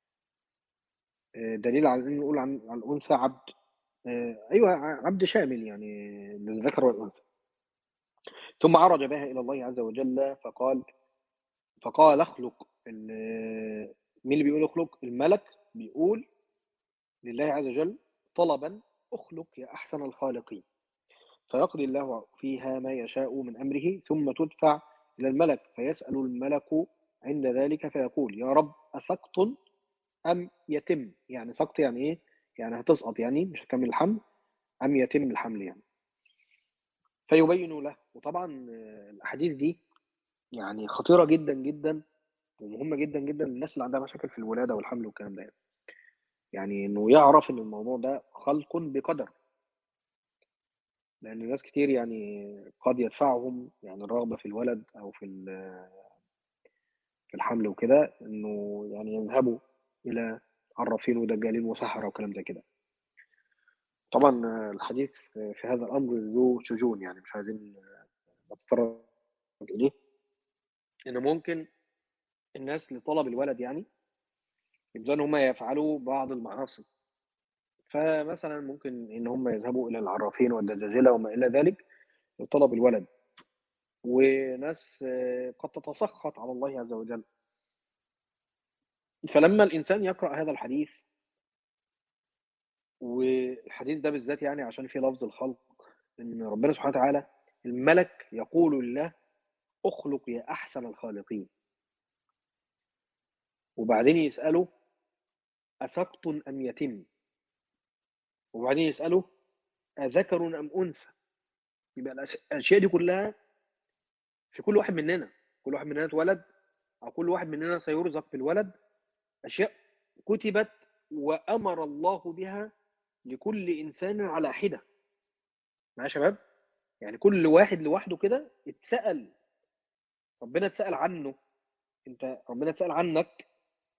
دليل على أن نقول عن الأنثى عبد أيوة عبد شامل يعني للذكر والأنثى ثم عرج بها إلى الله عز وجل فقال فقال اخلق مين اللي بيقول اخلق الملك بيقول لله عز وجل طلبا اخلق يا أحسن الخالقين فيقضي الله فيها ما يشاء من أمره ثم تدفع إلى الملك فيسأل الملك عند ذلك فيقول يا رب أسقط أم يتم يعني سقط يعني إيه يعني هتسقط يعني مش هتكمل الحمل أم يتم الحمل يعني فيبين له وطبعا الأحاديث دي يعني خطيرة جدا جدا ومهمة جدا جدا للناس اللي عندها مشاكل في الولادة والحمل والكلام ده يعني. يعني إنه يعرف إن الموضوع ده خلق بقدر لأن ناس كتير يعني قد يدفعهم يعني الرغبة في الولد أو في في الحمل وكده إنه يعني يذهبوا إلى عرافين ودجالين وسحرة وكلام زي كده طبعا الحديث في هذا الأمر ذو شجون يعني مش عايزين نتطرق إليه إن ممكن الناس لطلب الولد يعني يبدأوا إن هم يفعلوا بعض المعاصي فمثلا ممكن إن هم يذهبوا إلى العرافين والدجاجلة وما إلى ذلك لطلب الولد وناس قد تتسخط على الله عز وجل فلما الإنسان يقرأ هذا الحديث والحديث ده بالذات يعني عشان فيه لفظ الخلق إن ربنا سبحانه وتعالى الملك يقول لله اخلق يا أحسن الخالقين وبعدين يسأله أسقط أم يتم وبعدين يسأله أذكر أم أنثى يبقى الأشياء دي كلها في كل واحد مننا كل واحد مننا اتولد أو كل واحد مننا سيرزق بالولد أشياء كتبت وأمر الله بها لكل إنسان على حدة معايا يا شباب يعني كل واحد لوحده كده اتسأل ربنا اتسأل عنه انت ربنا اتسأل عنك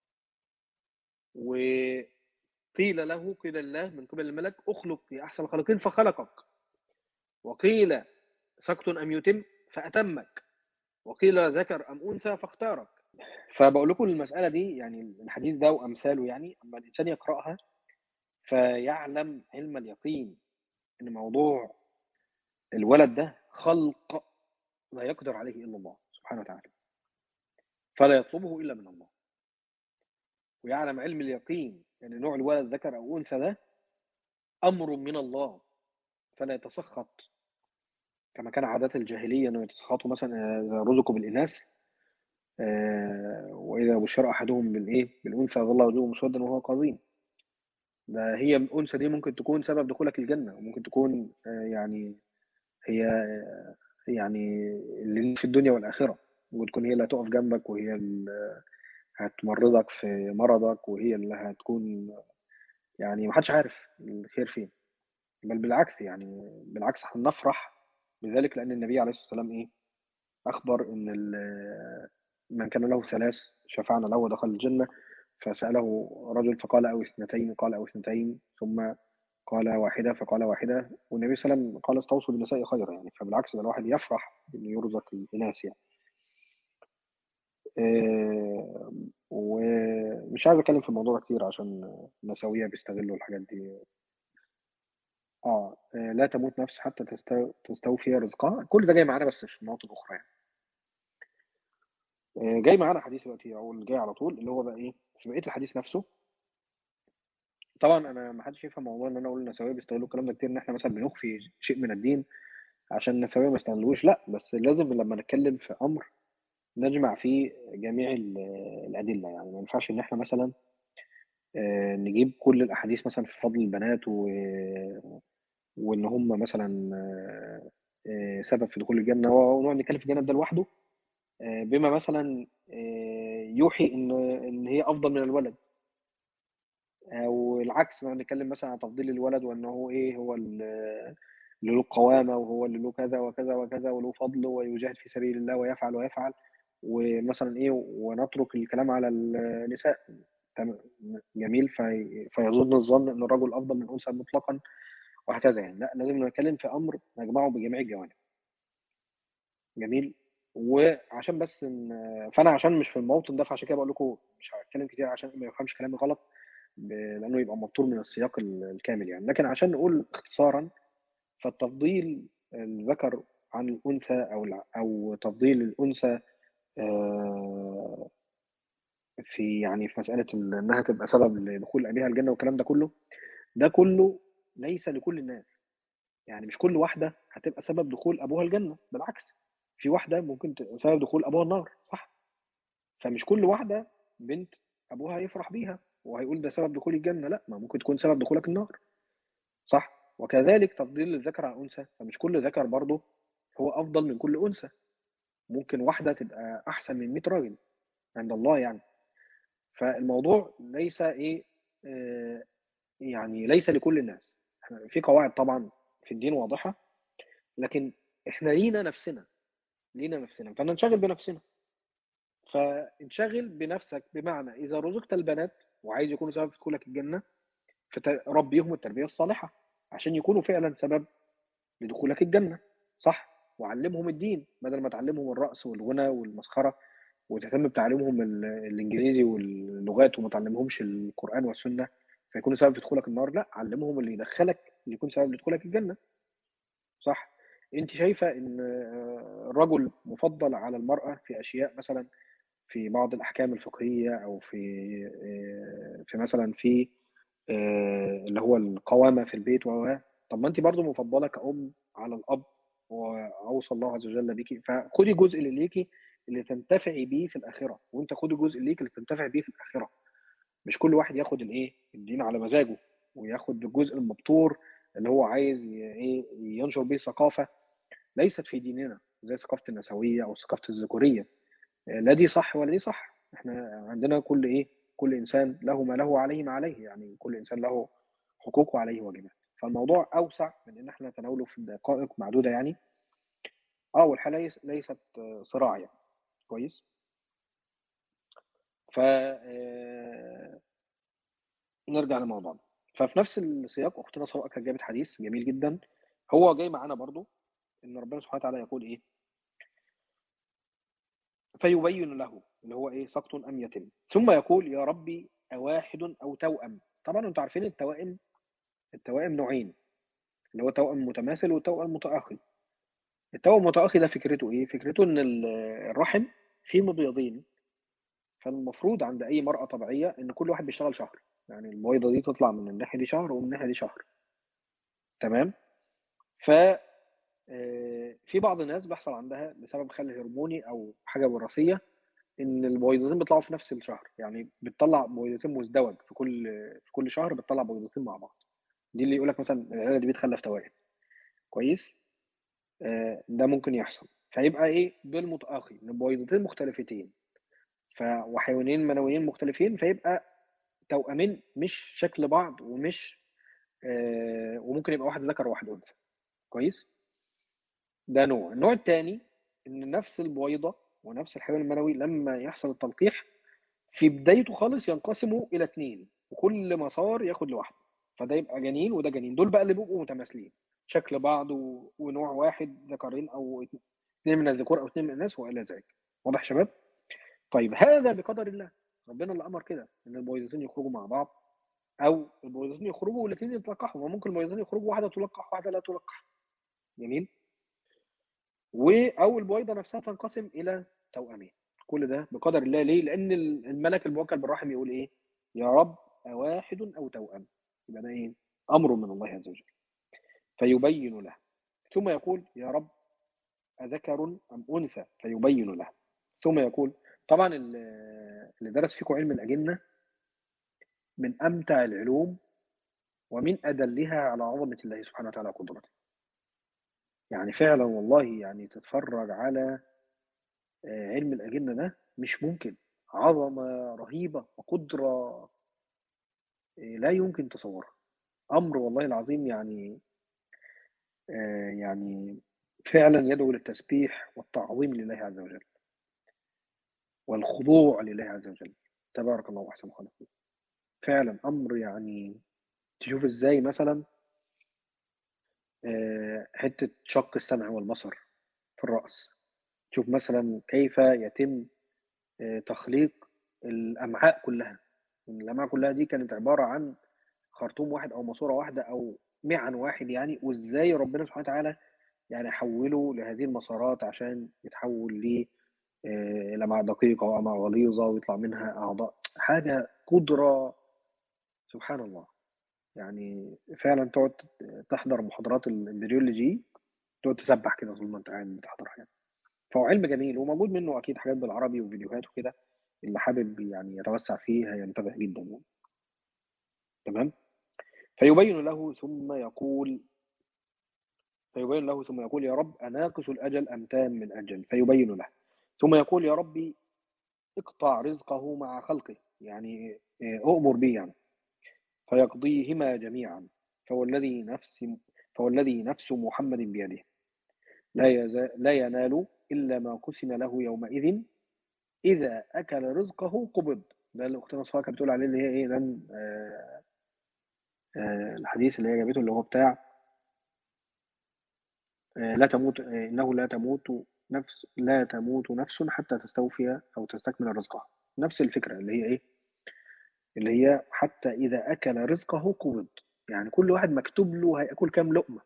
وقيل له قيل الله من قبل الملك اخلق في احسن الخالقين فخلقك وقيل سكت ام يتم فاتمك وقيل ذكر ام انثى فاختارك فبقول لكم المساله دي يعني الحديث ده وامثاله يعني اما الانسان يقراها فيعلم علم اليقين ان موضوع الولد ده خلق لا يقدر عليه الا الله سبحانه وتعالى فلا يطلبه الا من الله ويعلم علم اليقين ان يعني نوع الولد ذكر او انثى ده امر من الله فلا يتسخط كما كان عادات الجاهليه انه يتسخطوا مثلا اذا رزقوا بالاناث واذا بشر احدهم بالايه بالانثى ظل وجهه مسودا وهو قظيم ده هي الانثى دي ممكن تكون سبب دخولك الجنه وممكن تكون يعني هي يعني اللي في الدنيا والاخره ممكن تكون هي اللي هتقف جنبك وهي اللي هتمرضك في مرضك وهي اللي هتكون يعني محدش عارف الخير فين بل بالعكس يعني بالعكس هنفرح بذلك لان النبي عليه الصلاه والسلام ايه اخبر ان من كان له ثلاث شفعنا له ودخل الجنه فساله رجل فقال او اثنتين قال او اثنتين ثم قال واحده فقال واحده والنبي صلى الله عليه وسلم قال استوصوا بالنساء خيرا يعني فبالعكس ده الواحد يفرح انه يرزق الاناث يعني آه ومش عايز اتكلم في الموضوع ده كتير عشان النسويه بيستغلوا الحاجات دي اه لا تموت نفس حتى تستو... تستوفي رزقها كل ده جاي معانا بس في مواطن اخرى يعني آه جاي معانا حديث دلوقتي او اللي جاي على طول اللي هو بقى ايه في بقيه الحديث نفسه طبعا انا ما حدش يفهم موضوع ان انا اقول النسويه بيستغلوا الكلام ده كتير ان احنا مثلا بنخفي شيء من الدين عشان النسويه ما يستغلوش لا بس لازم لما نتكلم في امر نجمع فيه جميع الأدلة يعني ما ينفعش إن إحنا مثلا نجيب كل الأحاديث مثلا في فضل البنات و... وإن هم مثلا سبب في دخول الجنة ونقعد نتكلم في الجنة ده لوحده بما مثلا يوحي إن إن هي أفضل من الولد أو العكس نقعد نتكلم مثلا عن تفضيل الولد وإنه هو إيه هو اللي له قوامة وهو اللي له كذا وكذا وكذا وله فضل ويجاهد في سبيل الله ويفعل ويفعل ومثلا ايه ونترك الكلام على النساء جميل في فيظن الظن ان الرجل افضل من الانثى مطلقا وهكذا يعني لا لازم نتكلم في امر نجمعه بجميع الجوانب جميل وعشان بس إن فانا عشان مش في الموطن ده فعشان كده بقول لكم مش هتكلم كتير عشان ما يفهمش كلامي غلط لانه يبقى مبطور من السياق الكامل يعني لكن عشان نقول اختصارا فالتفضيل الذكر عن الانثى او او تفضيل الانثى في يعني في مسألة إنها تبقى سبب لدخول أبيها الجنة والكلام ده كله ده كله ليس لكل الناس يعني مش كل واحدة هتبقى سبب دخول أبوها الجنة بالعكس في واحدة ممكن تبقى سبب دخول أبوها النار صح فمش كل واحدة بنت أبوها يفرح بيها وهيقول ده سبب دخول الجنة لا ما ممكن تكون سبب دخولك النار صح وكذلك تفضيل الذكر على الأنثى فمش كل ذكر برضه هو أفضل من كل أنثى ممكن واحدة تبقى أحسن من 100 راجل عند الله يعني فالموضوع ليس إيه آه يعني ليس لكل الناس في قواعد طبعا في الدين واضحة لكن إحنا لينا نفسنا لينا نفسنا فننشغل بنفسنا فانشغل بنفسك بمعنى إذا رزقت البنات وعايز يكونوا سبب في دخولك الجنة فربيهم التربية الصالحة عشان يكونوا فعلا سبب لدخولك الجنة صح وعلمهم الدين بدل ما تعلمهم الرقص والغنى والمسخره وتهتم بتعليمهم الانجليزي واللغات وما تعلمهمش القران والسنه فيكونوا سبب في دخولك النار لا علمهم اللي يدخلك اللي يكون سبب لدخولك الجنه صح انت شايفه ان الرجل مفضل على المراه في اشياء مثلا في بعض الاحكام الفقهيه او في في مثلا في اللي هو القوامه في البيت و طب ما انت برضو مفضله كأم على الاب واوصى الله عز وجل بيكي فخدي جزء اللي ليكي اللي تنتفعي بيه في الاخره وانت خدي جزء ليك اللي تنتفعي بيه في الاخره مش كل واحد ياخد الايه الدين على مزاجه وياخد الجزء المبتور اللي هو عايز ايه ينشر بيه ثقافه ليست في ديننا زي ثقافه النسويه او ثقافه الذكوريه لا دي صح ولا دي صح احنا عندنا كل ايه كل انسان له ما له عليه ما عليه يعني كل انسان له حقوق وعليه واجبات فالموضوع اوسع من ان احنا نتناوله في دقائق معدوده يعني اه والحاله ليس- ليست آه، صراع يعني كويس ف آه، نرجع لموضوعنا ففي نفس السياق اختنا سواء كانت جابت حديث جميل جدا هو جاي معانا برضو ان ربنا سبحانه وتعالى يقول ايه فيبين له اللي هو ايه سقط ام يتم ثم يقول يا ربي اواحد او توأم طبعا انتوا عارفين التوائم التوائم نوعين اللي هو توأم متماثل وتوأم متأخي التوأم المتأخي ده فكرته ايه فكرته ان ال- الرحم فيه مبيضين فالمفروض عند اي مرأة طبيعية ان كل واحد بيشتغل شهر يعني البويضة دي تطلع من الناحية دي شهر ومن الناحية دي شهر تمام ف آه، في بعض الناس بيحصل عندها بسبب خلل هرموني او حاجه وراثيه ان البويضتين بيطلعوا في نفس الشهر يعني بتطلع بويضتين مزدوج في كل في كل شهر بتطلع بويضتين مع بعض دي اللي يقول لك مثلا العيله دي بتخلف توائم كويس آه، ده ممكن يحصل فيبقى ايه بالمتآخي ان بويضتين مختلفتين ف وحيوانين منويين مختلفين فيبقى توأمين مش شكل بعض ومش آه، وممكن يبقى واحد ذكر وواحد انثى كويس ده نوع النوع الثاني ان نفس البويضه ونفس الحيوان المنوي لما يحصل التلقيح في بدايته خالص ينقسموا الى اثنين وكل مسار ياخد لوحده فده يبقى جنين وده جنين دول بقى اللي بيبقوا متماثلين شكل بعض و... ونوع واحد ذكرين او اثنين من الذكور او اثنين من الناس والى ذلك واضح يا شباب طيب هذا بقدر الله ربنا اللي امر كده ان البويضتين يخرجوا مع بعض او البويضتين يخرجوا والاثنين يتلقحوا وممكن البويضتين يخرجوا واحده تلقح واحده لا تلقح جميل و او البويضه نفسها تنقسم الى توأمين كل ده بقدر الله ليه لان الملك الموكل بالرحم يقول ايه يا رب اواحد او توأم يبقى ده ايه امر من الله عز وجل فيبين له ثم يقول يا رب اذكر ام انثى فيبين له ثم يقول طبعا ال- اللي درس فيكم علم الاجنه من امتع العلوم ومن ادلها على عظمه الله سبحانه وتعالى وقدرته يعني فعلا والله يعني تتفرج على آه، علم الأجنة ده مش ممكن عظمة رهيبة وقدرة آه، لا يمكن تصورها أمر والله العظيم يعني آه، يعني فعلا يدعو للتسبيح والتعظيم لله عز وجل والخضوع لله عز وجل تبارك الله أحسن الخالقين فعلا أمر يعني تشوف إزاي مثلا آه، حتة شق السمع والبصر في الرأس تشوف مثلا كيف يتم آه، تخليق الأمعاء كلها الأمعاء كلها دي كانت عبارة عن خرطوم واحد أو ماسورة واحدة أو معن واحد يعني وإزاي ربنا سبحانه وتعالى يعني حوله لهذه المسارات عشان يتحول ل آه، لمعة دقيقة وأمعاء غليظة ويطلع منها أعضاء حاجة قدرة سبحان الله يعني فعلا تقعد تحضر محاضرات الامبريولوجي تقعد تسبح كده طول ما انت قاعد بتحضرها يعني فهو علم جميل وموجود منه اكيد حاجات بالعربي وفيديوهات وكده اللي حابب يعني يتوسع فيه هينتبه جدا يعني تمام فيبين له ثم يقول فيبين له ثم يقول يا رب أناقص الأجل أم تام الأجل فيبين له ثم يقول يا ربي اقطع رزقه مع خلقه يعني إيه، أؤمر به يعني فيقضيهما جميعا فوالذي نفس فوالذي نفس محمد بيده لا يزا لا ينال إلا ما قسم له يومئذ إذا أكل رزقه قبض ده اللي أختنا صفاء كانت بتقول عليه اللي هي إيه ده آه آه الحديث اللي هي جابته اللي هو بتاع آه لا تموت آه إنه لا تموت نفس لا تموت نفس حتى تستوفي أو تستكمل رزقها نفس الفكرة اللي هي إيه اللي هي حتى إذا أكل رزقه قبض يعني كل واحد مكتوب له هياكل كام لقمة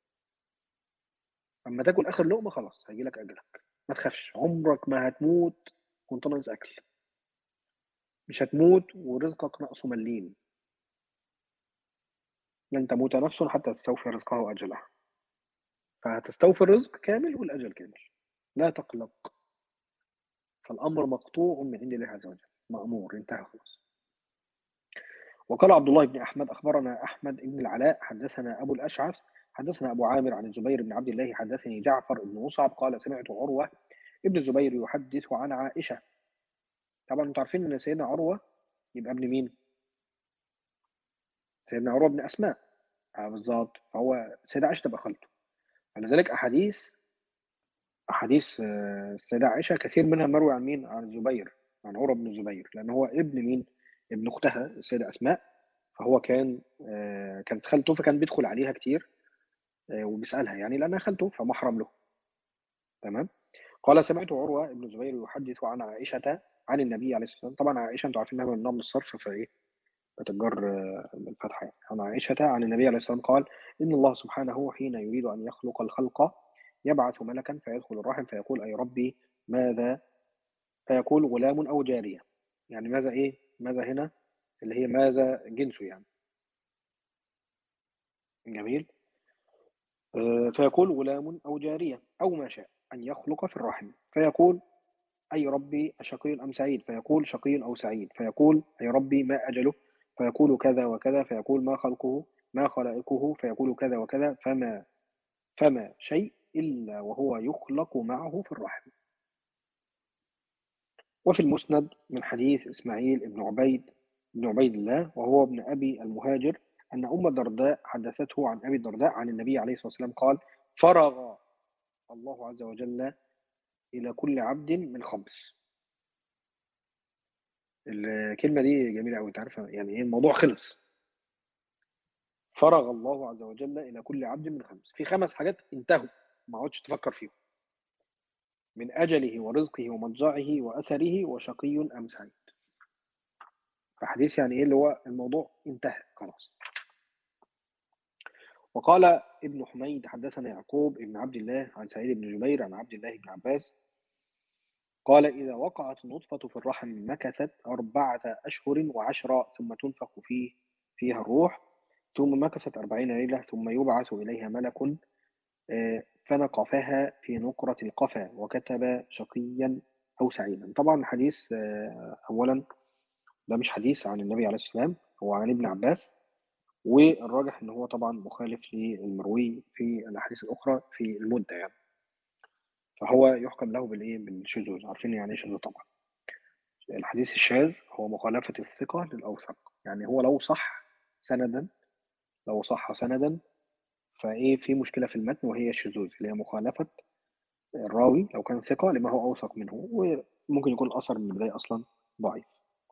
اما تاكل اخر لقمه خلاص هيجي لك اجلك ما تخافش عمرك ما هتموت وانت ناقص اكل مش هتموت ورزقك ناقصه مليم لن تموت نفس حتى تستوفي رزقها واجلها فهتستوفي الرزق كامل والاجل كامل لا تقلق فالامر مقطوع من عند الله عز وجل مامور انتهى خلاص وقال عبد الله بن احمد اخبرنا احمد بن العلاء حدثنا ابو الاشعث حدثنا ابو عامر عن الزبير بن عبد الله حدثني جعفر بن مصعب قال سمعت عروه ابن الزبير يحدث عن عائشة طبعا انتوا عارفين ان سيدنا عروة يبقى ابن مين سيدنا عروة ابن أسماء آه بالظبط فهو سيدة عائشة تبقى خالته ولذلك أحاديث أحاديث آه، السيدة عائشة كثير منها مروي عن مين؟ عن الزبير عن عروة بن الزبير لأن هو ابن مين؟ ابن أختها السيدة أسماء فهو كان آه، كانت خالته فكان بيدخل عليها كتير آه، وبيسألها يعني لأنها خالته فمحرم له تمام قال سمعت عروة بن الزبير يحدث عن عائشة عن النبي عليه الصلاة والسلام طبعا عائشة أنتوا عارفين إنها ممنوع من الصرف فإيه بتجر آه، بالفتحة يعني. عن عائشة عن النبي عليه الصلاة والسلام قال إن الله سبحانه حين يريد أن يخلق الخلق يبعث ملكا فيدخل الرحم فيقول أي ربي ماذا فيقول غلام أو جارية يعني ماذا إيه ماذا هنا اللي هي ماذا جنسه يعني جميل آه، فيقول غلام أو جارية أو ما شاء أن يخلق في الرحم فيقول أي ربي أشقي أم سعيد فيقول شقي أو سعيد فيقول أي ربي ما أجله فيقول كذا وكذا فيقول ما خلقه ما خلائقه فيقول كذا وكذا فما فما شيء إلا وهو يخلق معه في الرحم وفي المسند من حديث إسماعيل بن عبيد بن عبيد الله وهو ابن أبي المهاجر أن أم الدرداء حدثته عن أبي الدرداء عن النبي عليه الصلاة والسلام قال فرغ الله عز وجل إلى كل عبد من خمس الكلمة دي جميلة أوي تعرف يعني إيه الموضوع خلص فرغ الله عز وجل إلى كل عبد من خمس في خمس حاجات انتهوا ما عودش تفكر فيهم من أجله ورزقه ومضجعه وأثره وشقي أم سعيد فحديث يعني إيه اللي هو الموضوع انتهى خلاص وقال ابن حميد حدثنا يعقوب ابن عبد الله عن سعيد بن جبير عن عبد الله بن عباس قال إذا وقعت النطفة في الرحم مكثت أربعة أشهر وعشرة ثم تنفخ فيه فيها الروح ثم مكثت أربعين ليلة ثم يبعث إليها ملك آه، فنقفها في نقرة القفا وكتب شقيا أو سعيدا طبعا الحديث آه، أولا ده مش حديث عن النبي عليه السلام هو عن ابن عباس والراجح ان هو طبعا مخالف للمروي في الاحاديث الاخرى في المده يعني فهو يحكم له بالايه بالشذوذ عارفين يعني ايه شذوذ طبعا الحديث الشاذ هو مخالفه الثقه للاوثق يعني هو لو صح سندا لو صح سندا فايه في مشكله في المتن وهي الشذوذ اللي هي مخالفه الراوي لو كان ثقه لما هو اوثق منه وممكن يكون الاثر من البدايه اصلا ضعيف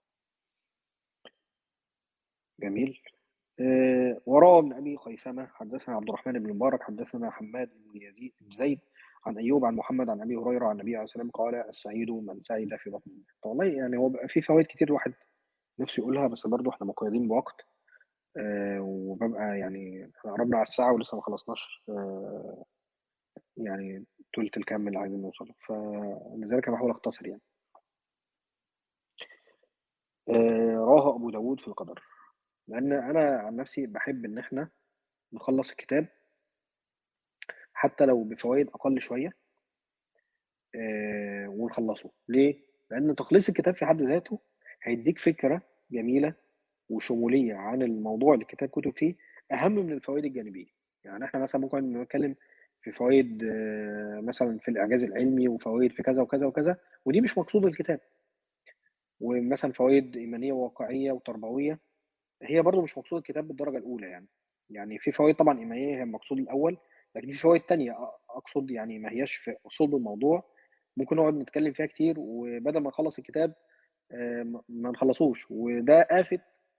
جميل آه، وروى ابن ابي خيثمه حدثنا عبد الرحمن بن مبارك حدثنا حماد بن يزيد بن زيد عن ايوب عن محمد عن ابي هريره عن النبي عليه الصلاه والسلام قال السعيد من سعد في بطن أمه. والله يعني هو بقى في فوائد كتير الواحد نفسه يقولها بس برضه احنا مقيدين بوقت آه، وببقى يعني احنا قربنا على الساعه ولسه ما خلصناش آه، يعني تلت الكم اللي عايزين نوصله فلذلك انا بحاول اختصر يعني آه، رواه ابو داود في القدر لان انا عن نفسي بحب ان احنا نخلص الكتاب حتى لو بفوائد اقل شويه آه، ونخلصه ليه لان تخليص الكتاب في حد ذاته هيديك فكره جميله وشموليه عن الموضوع اللي الكتاب كتب فيه اهم من الفوائد الجانبيه يعني احنا مثلا ممكن نتكلم في فوائد آه، مثلا في الاعجاز العلمي وفوائد في كذا وكذا وكذا ودي مش مقصود الكتاب ومثلا فوائد ايمانيه وواقعيه وتربويه هي برضو مش مقصود الكتاب بالدرجه الاولى يعني يعني في فوائد طبعا ايمانيه هي المقصود الاول لكن في فوائد تانية أ- اقصد يعني ما هياش في اصول الموضوع ممكن نقعد نتكلم فيها كتير وبدل ما نخلص الكتاب آه، ما ما نخلصوش وده آفة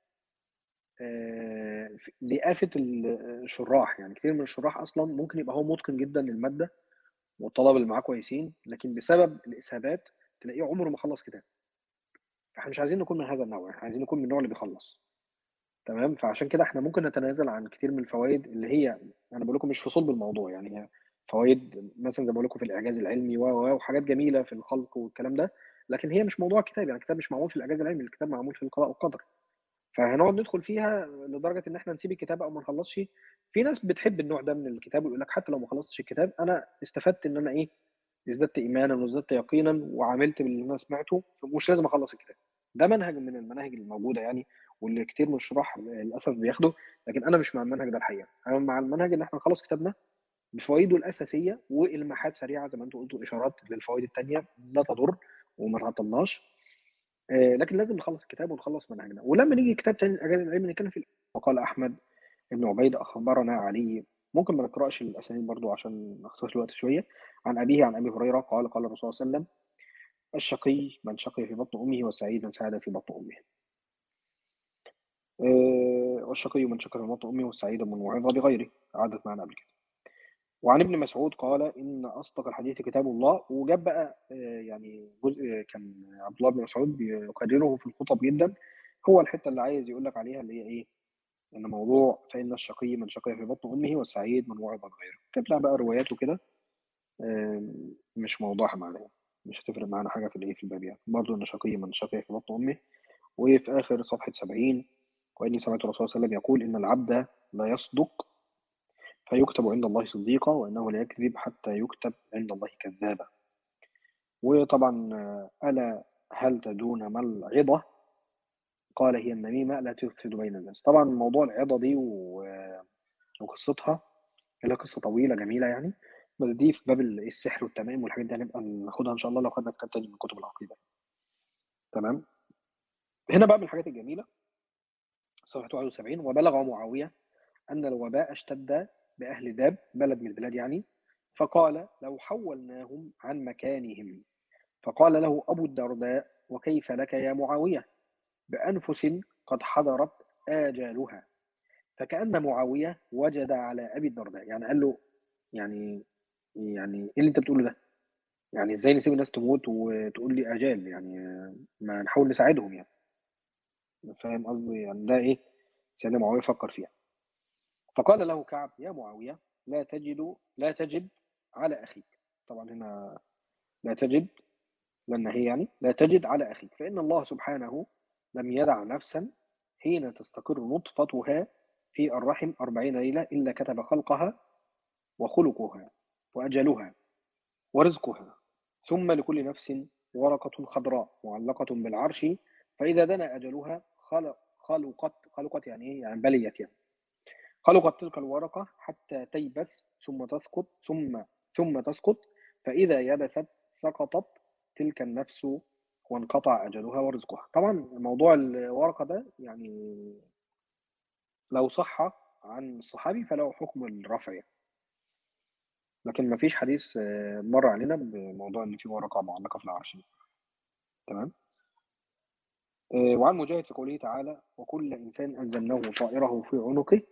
آه، دي آفة الشراح يعني كتير من الشراح أصلا ممكن يبقى هو متقن جدا للمادة والطلبة اللي معاه كويسين لكن بسبب الإسهابات تلاقيه عمره ما خلص كتاب فاحنا مش عايزين نكون من هذا النوع احنا عايزين نكون من النوع اللي بيخلص تمام فعشان كده احنا ممكن نتنازل عن كتير من الفوائد اللي هي انا بقول لكم مش في صلب الموضوع يعني هي فوائد مثلا زي ما بقول لكم في الاعجاز العلمي و و- وحاجات جميله في الخلق والكلام ده لكن هي مش موضوع الكتاب يعني الكتاب مش معمول في الاعجاز العلمي الكتاب معمول في القضاء والقدر فهنقعد ندخل فيها لدرجه ان احنا نسيب الكتاب او ما نخلصش في ناس بتحب النوع ده من الكتاب ويقول لك حتى لو ما خلصتش الكتاب انا استفدت ان انا ايه ازددت ايمانا وازددت يقينا وعملت باللي انا سمعته مش لازم اخلص الكتاب ده منهج من المناهج الموجوده يعني واللي كتير من الشراح للاسف بياخده لكن انا مش مع المنهج ده الحقيقه انا مع المنهج ان احنا نخلص كتابنا بفوائده الاساسيه والماحات سريعه زي ما انتم قلتوا اشارات للفوائد الثانيه لا تضر وما تعطلناش آه، لكن لازم نخلص الكتاب ونخلص منهجنا ولما نيجي كتاب تاني الاعجاز العلمي نتكلم فيه وقال احمد بن عبيد اخبرنا علي ممكن ما نقراش الاسانيد برضو عشان نختصر الوقت شويه عن ابيه عن ابي هريره قال قال الرسول صلى الله عليه وسلم الشقي من شقي في بطن امه والسعيد من سعد في بطن امه آه، والشقي من شكر في بطن امه والسعيد من وعظ بغيره عادت معنا قبل كده وعن ابن مسعود قال ان اصدق الحديث كتاب الله وجاب بقى آه، يعني جزء كان عبد الله بن مسعود بيكرره في الخطب جدا هو الحته اللي عايز يقول لك عليها اللي هي ايه ان موضوع فان الشقي من شقي في بطن امه والسعيد من وعظ غيره تبدا بقى رواياته كده آم، مش موضوعها معانا مش هتفرق معانا حاجه في الايه في الباب يعني برضه ان شقي من شقي في بطن امه وفي اخر صفحه 70 واني سمعت الرسول صلى الله عليه وسلم يقول ان العبد لا يصدق فيكتب عند الله صديقا وانه لا يكذب حتى يكتب عند الله كذابا وطبعا آه، الا هل تدون ما العظه قال هي النميمه لا تفسد بين الناس طبعا موضوع العظه دي و- وقصتها هي قصه طويله جميله يعني بس دي في باب السحر والتمائم والحاجات دي هنبقى ناخدها ان شاء الله لو خدنا كتاب تاني من كتب العقيده تمام هنا بقى من الحاجات الجميله صفحه 71 وبلغ معاويه ان الوباء اشتد باهل داب بلد من البلاد يعني فقال لو حولناهم عن مكانهم فقال له ابو الدرداء وكيف لك يا معاويه بانفس قد حضرت اجالها فكأن معاوية وجد على أبي الدرداء يعني قال له يعني يعني إيه اللي أنت بتقوله ده؟ يعني إزاي نسيب الناس تموت وتقول لي أجال يعني ما نحاول نساعدهم يعني فاهم قصدي يعني ده إيه؟ سيدنا معاوية فكر فيها فقال له كعب يا معاوية لا تجد لا تجد على أخيك طبعا هنا لا تجد لأن هي يعني لا تجد على أخيك فإن الله سبحانه لم يدع نفسا حين تستقر نطفتها في الرحم أربعين ليلة إلا كتب خلقها وخلقها وأجلها ورزقها ثم لكل نفس ورقة خضراء معلقة بالعرش فإذا دنا أجلها خلق خلقت خلقت يعني إيه؟ يعني بليت يعني خلقت تلك الورقة حتى تيبس ثم تسقط ثم ثم تسقط فإذا يبست سقطت تلك النفس وانقطع أجلها ورزقها طبعا موضوع الورقة ده يعني لو صح عن الصحابي فله حكم الرفع يعني. لكن ما فيش حديث آه، مر علينا بموضوع ان في ورقه معلقه في العرش تمام آه، وعن مجاهد في قوله تعالى وكل انسان الزمناه طائره في عنقه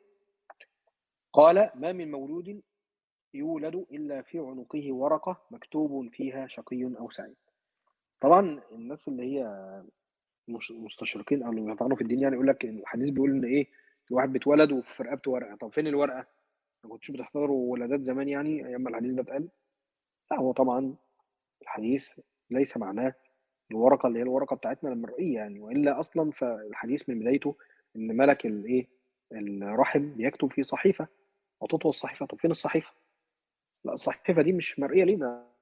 قال ما من مولود يولد الا في عنقه ورقه مكتوب فيها شقي او سعيد طبعا الناس اللي هي مش مستشرقين او اللي بيطعنوا في الدين يعني يقول لك الحديث بيقول ان ايه الواحد بيتولد وفي رقبته ورقه طب فين الورقه؟ ما كنتش بتحضروا ولادات زمان يعني ايام ما الحديث ده اتقال لا هو طبعا الحديث ليس معناه الورقه اللي هي الورقه بتاعتنا المرئيه يعني والا اصلا فالحديث من بدايته ان ملك الايه الرحم بيكتب في صحيفه وتطوى الصحيفه طب فين الصحيفه؟ لا الصحيفه دي مش مرئيه لينا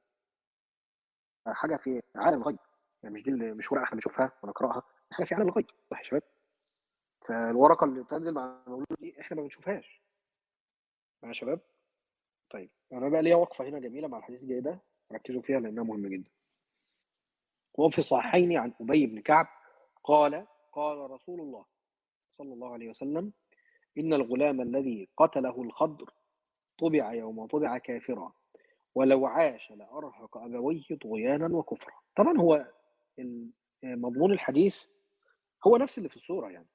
حاجه في عالم الغيب يعني مش دي اللي مش ورقه احنا بنشوفها ونقراها حاجه في عالم الغيب صح يا شباب فالورقه اللي بتنزل مع المولود دي احنا ما بنشوفهاش مع شباب طيب انا بقى ليا وقفه هنا جميله مع الحديث الجاي ده ركزوا فيها لانها مهمه جدا وفي الصحيحين عن ابي بن كعب قال قال رسول الله صلى الله عليه وسلم ان الغلام الذي قتله الخضر طبع يوم طبع كافرا ولو عاش لارهق ابويه طغيانا وكفرا طبعا هو ال- مضمون الحديث هو نفس اللي في الصوره يعني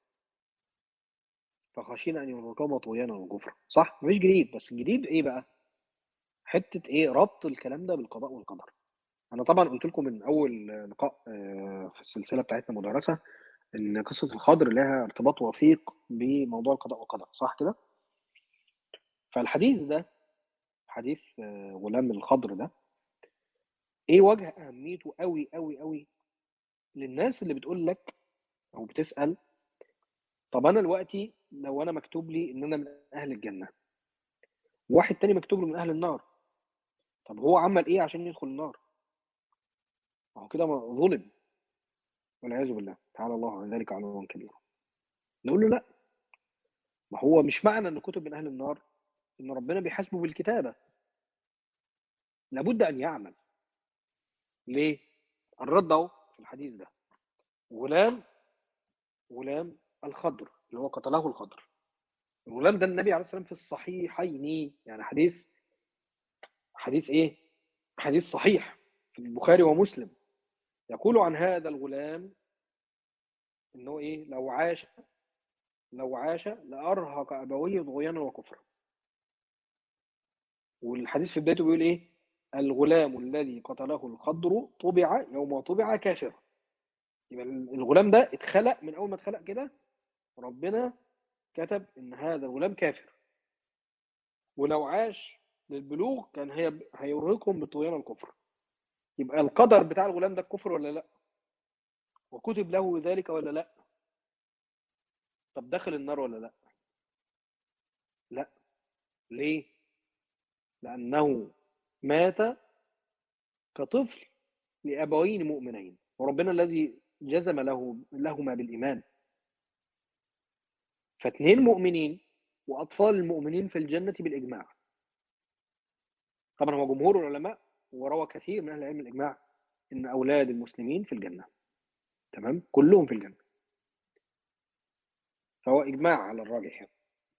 فخشينا ان يرهقهما طغيانا وكفرا صح مفيش جديد بس الجديد ايه بقى حته ايه ربط الكلام ده بالقضاء والقدر انا طبعا قلت لكم من اول لقاء آه، في السلسله بتاعتنا مدرسه ان قصه الخضر لها ارتباط وثيق بموضوع القضاء والقدر صح كده فالحديث ده حديث آه، غلام الخضر ده ايه وجه اهميته قوي قوي قوي للناس اللي بتقول لك او بتسال طب انا دلوقتي لو انا مكتوب لي ان انا من اهل الجنه واحد تاني مكتوب له من اهل النار طب هو عمل ايه عشان يدخل النار ما هو كده ظلم والعياذ بالله تعالى الله عن ذلك علوا كبيرا نقول له لا ما هو مش معنى ان كتب من اهل النار ان ربنا بيحاسبه بالكتابه لابد أن يعمل ليه؟ الرد أهو في الحديث ده غلام غلام الخضر اللي هو قتله الخضر الغلام ده النبي عليه الصلاة والسلام في الصحيحين يعني حديث حديث إيه؟ حديث صحيح في البخاري ومسلم يقول عن هذا الغلام إنه إيه؟ لو عاش لو عاش لأرهق أبويه طغيانا وكفرا والحديث في بدايته بيقول إيه؟ الغلام الذي قتله الخضر طبع يوم طبع كافرا يبقى الغلام ده اتخلق من أول ما اتخلق كده ربنا كتب إن هذا الغلام كافر ولو عاش للبلوغ كان هي هيرهقهم بالطغيان والكفر يبقى القدر بتاع الغلام ده الكفر ولا لا وكتب له ذلك ولا لا طب دخل النار ولا لا لا ليه لأنه مات كطفل لأبوين مؤمنين وربنا الذي جزم له لهما بالإيمان فاثنين مؤمنين وأطفال المؤمنين في الجنة بالإجماع طبعا هو جمهور العلماء وروى كثير من أهل العلم الإجماع إن أولاد المسلمين في الجنة تمام كلهم في الجنة فهو إجماع على الراجح يعني.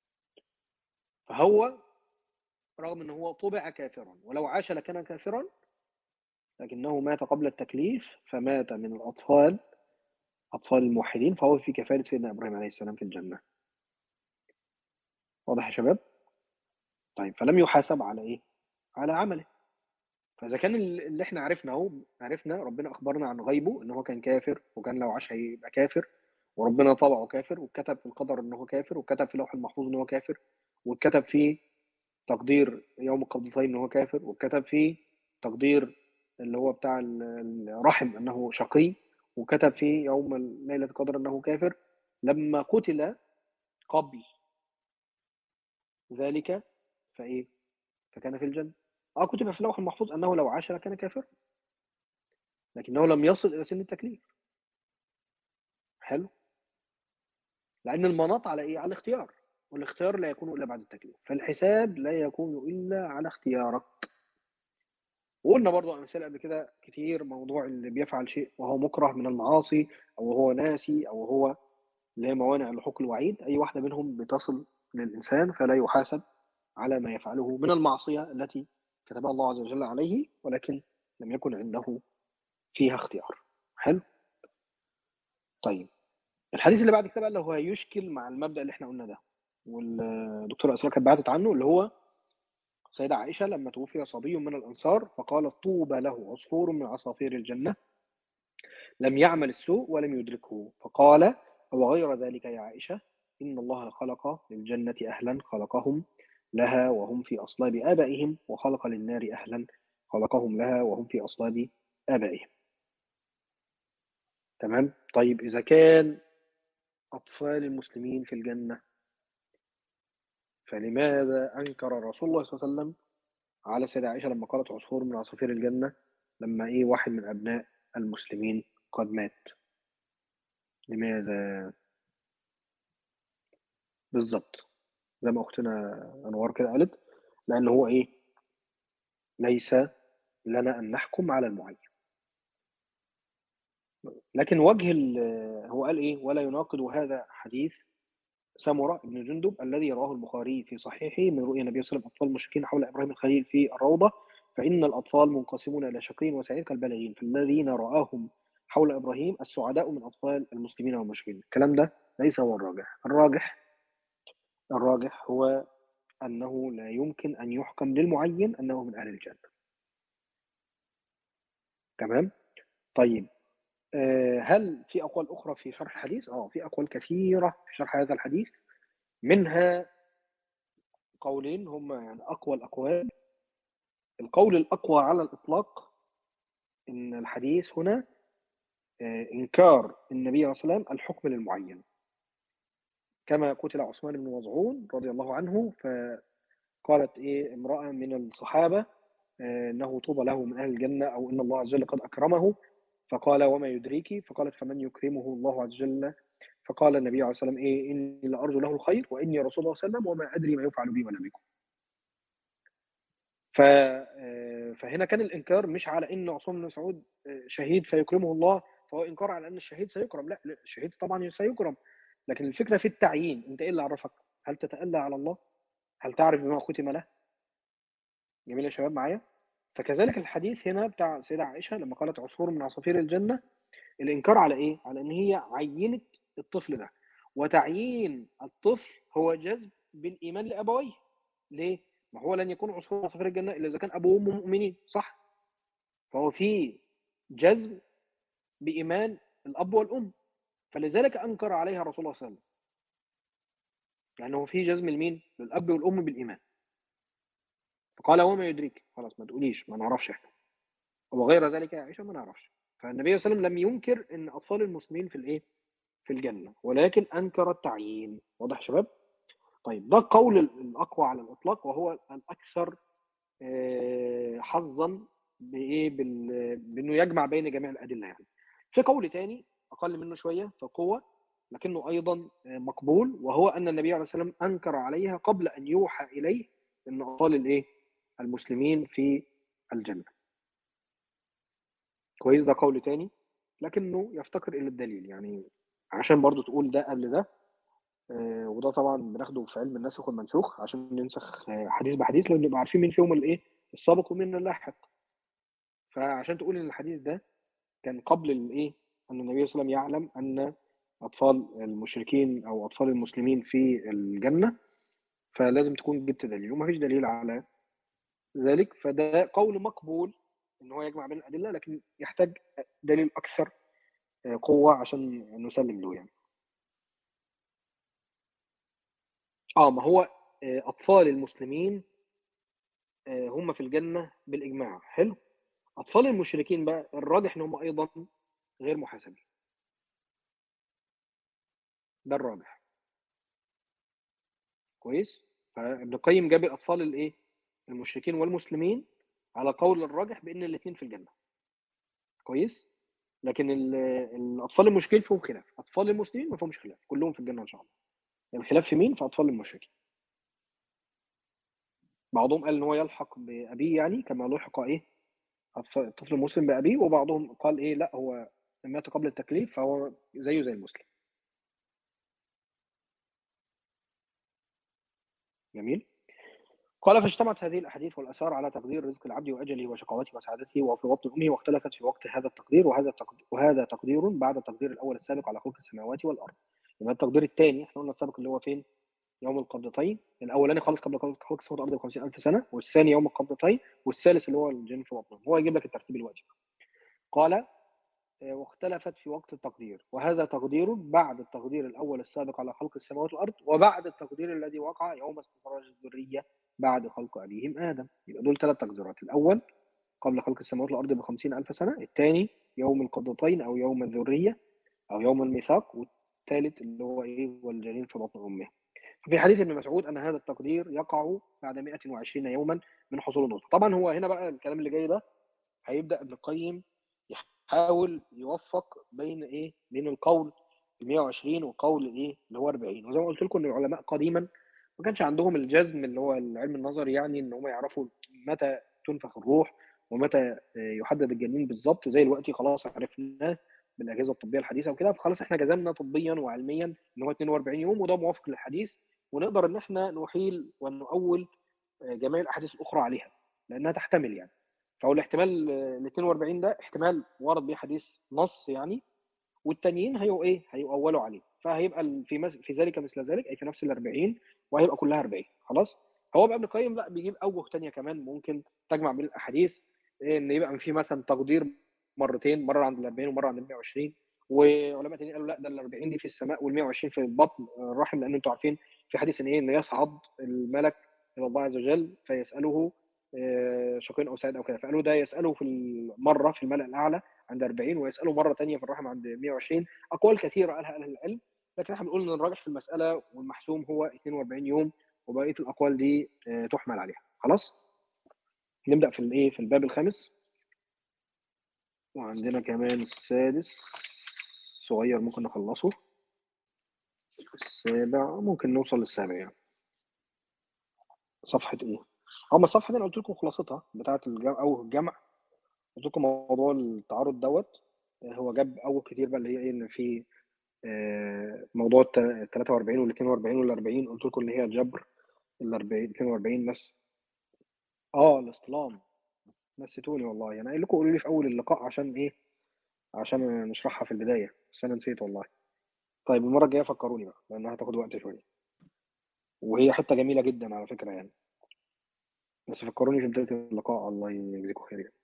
فهو رغم أنه هو طبع كافرا ولو عاش لكان كافرا لكنه مات قبل التكليف فمات من الأطفال أطفال الموحدين فهو في كفالة سيدنا إبراهيم عليه السلام في الجنة واضح يا شباب؟ طيب فلم يحاسب على إيه؟ على عمله فإذا كان اللي إحنا عرفنا أهو عرفنا ربنا أخبرنا عن غيبه إن هو كان كافر وكان لو عاش هيبقى كافر وربنا طبعه كافر وكتب في القدر إن هو كافر وكتب في اللوح المحفوظ إن هو كافر وكتب في تقدير يوم القبضتين إن هو كافر وكتب في تقدير اللي هو بتاع الرحم أنه شقي وكتب في يوم ليلة القدر أنه كافر لما قتل قبل ذلك فإيه فكان في الجنة اه كتب في اللوح المحفوظ أنه لو عاش لكان كافر لكنه لم يصل إلى سن التكليف حلو لأن المناط على إيه على الاختيار والاختيار لا يكون إلا بعد التكليف فالحساب لا يكون إلا على اختيارك وقلنا برضو أمثلة قبل كده كتير موضوع اللي بيفعل شيء وهو مكره من المعاصي أو هو ناسي أو هو لا موانع لحق الوعيد أي واحدة منهم بتصل للإنسان فلا يحاسب على ما يفعله من المعصية التي كتبها الله عز وجل عليه ولكن لم يكن عنده فيها اختيار حلو طيب الحديث اللي بعد كده بقى اللي هو يشكل مع المبدأ اللي احنا قلنا ده والدكتورة أسراء كانت بعتت عنه اللي هو سيدة عائشة لما توفي صبي من الأنصار فقالت طوبى له عصفور من عصافير الجنة لم يعمل السوء ولم يدركه فقال أو غير ذلك يا عائشة إن الله خلق للجنة أهلا خلقهم لها وهم في أصلاب آبائهم وخلق للنار أهلا خلقهم لها وهم في أصلاب آبائهم تمام طيب إذا كان أطفال المسلمين في الجنة فلماذا أنكر رسول الله صلى الله عليه وسلم على سيدة عائشة لما قالت عصفور من عصافير الجنة لما إيه واحد من أبناء المسلمين قد مات لماذا بالظبط زي ما أختنا أنوار كده قالت لأن هو إيه ليس لنا أن نحكم على المعين لكن وجه هو قال إيه ولا يناقض هذا حديث سمرة بن جندب الذي رواه البخاري في صحيحه من رؤيا النبي صلى الله عليه وسلم أطفال المشركين حول إبراهيم الخليل في الروضة فإن الأطفال منقسمون إلى شقين وسعيد كالبالغين فالذين رآهم حول إبراهيم السعداء من أطفال المسلمين والمشركين الكلام ده ليس هو الراجح الراجح الراجح هو أنه لا يمكن أن يحكم للمعين أنه من أهل الجنة تمام طيب هل في أقوال أخرى في شرح الحديث؟ آه في أقوال كثيرة في شرح هذا الحديث منها قولين هم يعني أقوى الأقوال القول الأقوى على الإطلاق إن الحديث هنا إنكار النبي صلى الله عليه وسلم الحكم للمعين كما قتل عثمان بن مظعون رضي الله عنه فقالت إيه امرأة من الصحابة أنه طوبى له من أهل الجنة أو إن الله عز وجل قد أكرمه فقال وما يدريك فقالت فمن يكرمه الله عز وجل فقال النبي عليه الصلاة والسلام إيه إني لأرجو له الخير وإني رسول الله صلى الله عليه وسلم وما أدري ما يفعل بي ولا بكم فهنا كان الانكار مش على ان عثمان بن مسعود شهيد فيكرمه الله فهو انكار على ان الشهيد سيكرم لا لا، الشهيد طبعا سيكرم لكن الفكره في التعيين انت ايه اللي عرفك هل تتألى على الله هل تعرف بما ختم له جميل يا شباب معايا فكذلك الحديث هنا بتاع سيدة عائشة لما قالت عصفور من عصافير الجنة الإنكار على إيه؟ على إن هي عينت الطفل ده وتعيين الطفل هو جذب بالإيمان لأبويه ليه؟ ما هو لن يكون عصفور من عصافير الجنة إلا إذا كان أبوه وأمه مؤمنين صح؟ فهو في جذب بإيمان الأب والأم فلذلك أنكر عليها رسول الله صلى الله عليه وسلم يعني هو في جزم لمين؟ للأب والأم بالإيمان فقال وما يدريك خلاص ما تقوليش ما نعرفش احنا وغير ذلك يا عائشة ما نعرفش فالنبي صلى الله عليه وسلم لم ينكر ان اطفال المسلمين في الايه في الجنة ولكن انكر التعيين واضح يا شباب طيب ده القول الاقوى على الاطلاق وهو الاكثر آه، حظا بايه بال- بانه يجمع بين جميع الادله يعني في قول تاني اقل منه شويه في قوه لكنه ايضا آه، مقبول وهو ان النبي عليه الصلاه والسلام انكر عليها قبل ان يوحى اليه ان اطفال الايه المسلمين في الجنة كويس ده قول تاني لكنه يفتقر إلى الدليل يعني عشان برضو تقول ده قبل ده آه، وده طبعا بناخده في علم النسخ والمنسوخ عشان ننسخ آه، حديث بحديث لان نبقى عارفين مين فيهم الايه السابق ومين اللاحق فعشان تقول ان الحديث ده كان قبل الايه ان النبي صلى الله عليه وسلم يعلم ان اطفال المشركين او اطفال المسلمين في الجنه فلازم تكون جبت دليل ومفيش دليل على ذلك فده قول مقبول ان هو يجمع بين الادله لكن يحتاج دليل اكثر قوه عشان نسلم له يعني اه ما هو آه، اطفال المسلمين آه، هم في الجنه بالاجماع حلو اطفال المشركين بقى الراجح ان هم ايضا غير محاسبين ده الراجح كويس فابن القيم جاب الاطفال الايه المشركين والمسلمين على قول الراجح بان الاثنين في الجنه كويس لكن ال- الاطفال المشركين فيهم خلاف اطفال المسلمين ما فيهمش خلاف كلهم في الجنه ان شاء الله الخلاف في مين في اطفال المشركين بعضهم قال ان هو يلحق بابيه يعني كما لحق ايه أطف- الطفل المسلم بابيه وبعضهم قال ايه لا هو مات قبل التكليف فهو زيه زي المسلم جميل قال فاجتمعت هذه الاحاديث والاثار على تقدير رزق العبد واجله وشقاوته وسعادته وفي بطن امه واختلفت في وقت هذا التقدير وهذا التقدير وهذا تقدير بعد التقدير الاول السابق على خلق السماوات والارض يبقى التقدير الثاني احنا قلنا السابق اللي هو فين يوم القبضتين الاولاني خالص قبل خلق خلق السماوات والارض ب 50000 سنه والثاني يوم القبضتين والثالث اللي هو الجن في بطنهم هو يجيب لك الترتيب الواجب قال آه، واختلفت في وقت التقدير وهذا تقدير بعد التقدير الأول السابق على خلق السماوات والأرض وبعد التقدير الذي وقع يوم استخراج الذرية بعد خلق أبيهم آدم يبقى دول ثلاث تقديرات الأول قبل خلق السماوات والأرض بخمسين ألف سنة الثاني يوم القبضتين أو يوم الذرية أو يوم الميثاق والثالث اللي هو إيه والجنين في بطن أمه في حديث ابن مسعود أن هذا التقدير يقع بعد 120 يوما من حصول النطفة طبعا هو هنا بقى الكلام اللي جاي ده هيبدأ ابن القيم يحاول يوفق بين ايه بين القول ال 120 والقول الايه اللي هو 40 وزي ما قلت لكم ان العلماء قديما ما كانش عندهم الجزم اللي هو العلم النظري يعني ان هم يعرفوا متى تنفخ الروح ومتى آه، يحدد الجنين بالظبط زي دلوقتي خلاص عرفناه بالاجهزه الطبيه الحديثه وكده فخلاص احنا جزمنا طبيا وعلميا ان هو 42 يوم وده موافق للحديث ونقدر ان احنا نحيل ونؤول آه، جميع الاحاديث الاخرى عليها لانها تحتمل يعني فهو الاحتمال آه، ال 42 ده احتمال ورد بيه حديث نص يعني والتانيين هيبقوا ايه هيؤولوا عليه فهيبقى ال- في مس... في ذلك مثل ذلك اي في نفس ال 40 وهيبقى كلها 40 خلاص هو بقى ابن القيم لا بيجيب اوجه تانية كمان ممكن تجمع بين الاحاديث إيه ان يبقى في مثلا تقدير مرتين مره عند ال 40 ومره عند ال 120 وعلماء تانيين قالوا لا ده ال 40 دي في السماء وال 120 في البطن الرحم لان انتوا عارفين في حديث ان ايه ان يصعد الملك الى الله عز وجل فيساله آه، شقيق او سعيد او كده فقالوا ده يساله في المره في الملأ الاعلى عند 40 ويساله مره ثانيه في الرحم عند 120 اقوال كثيره قالها اهل العلم لكن احنا بنقول ان الراجح في المساله والمحسوم هو 42 يوم وبقيه الاقوال دي آه، تحمل عليها خلاص نبدا في الايه في الباب الخامس وعندنا كمان السادس صغير ممكن نخلصه السابع ممكن نوصل للسابع يعني صفحة ايه هم الصفحه دي انا قلت لكم خلاصتها بتاعه الجمع او الجمع قلت لكم موضوع التعارض دوت هو جاب اول كتير بقى اللي هي ايه ان في آه، موضوع ال 43 وال 42 وال 40 قلت لكم اللي هي الجبر ال 40 42 ناس اه الاصطلام نسيتوني والله انا قايل لكم قولوا لي في اول اللقاء عشان ايه عشان نشرحها في البدايه بس انا نسيت والله طيب المره الجايه فكروني بقى لانها هتاخد وقت شويه وهي حته جميله جدا على فكره يعني بس فكروني في بدايه اللقاء الله يجزيكم خير يعني.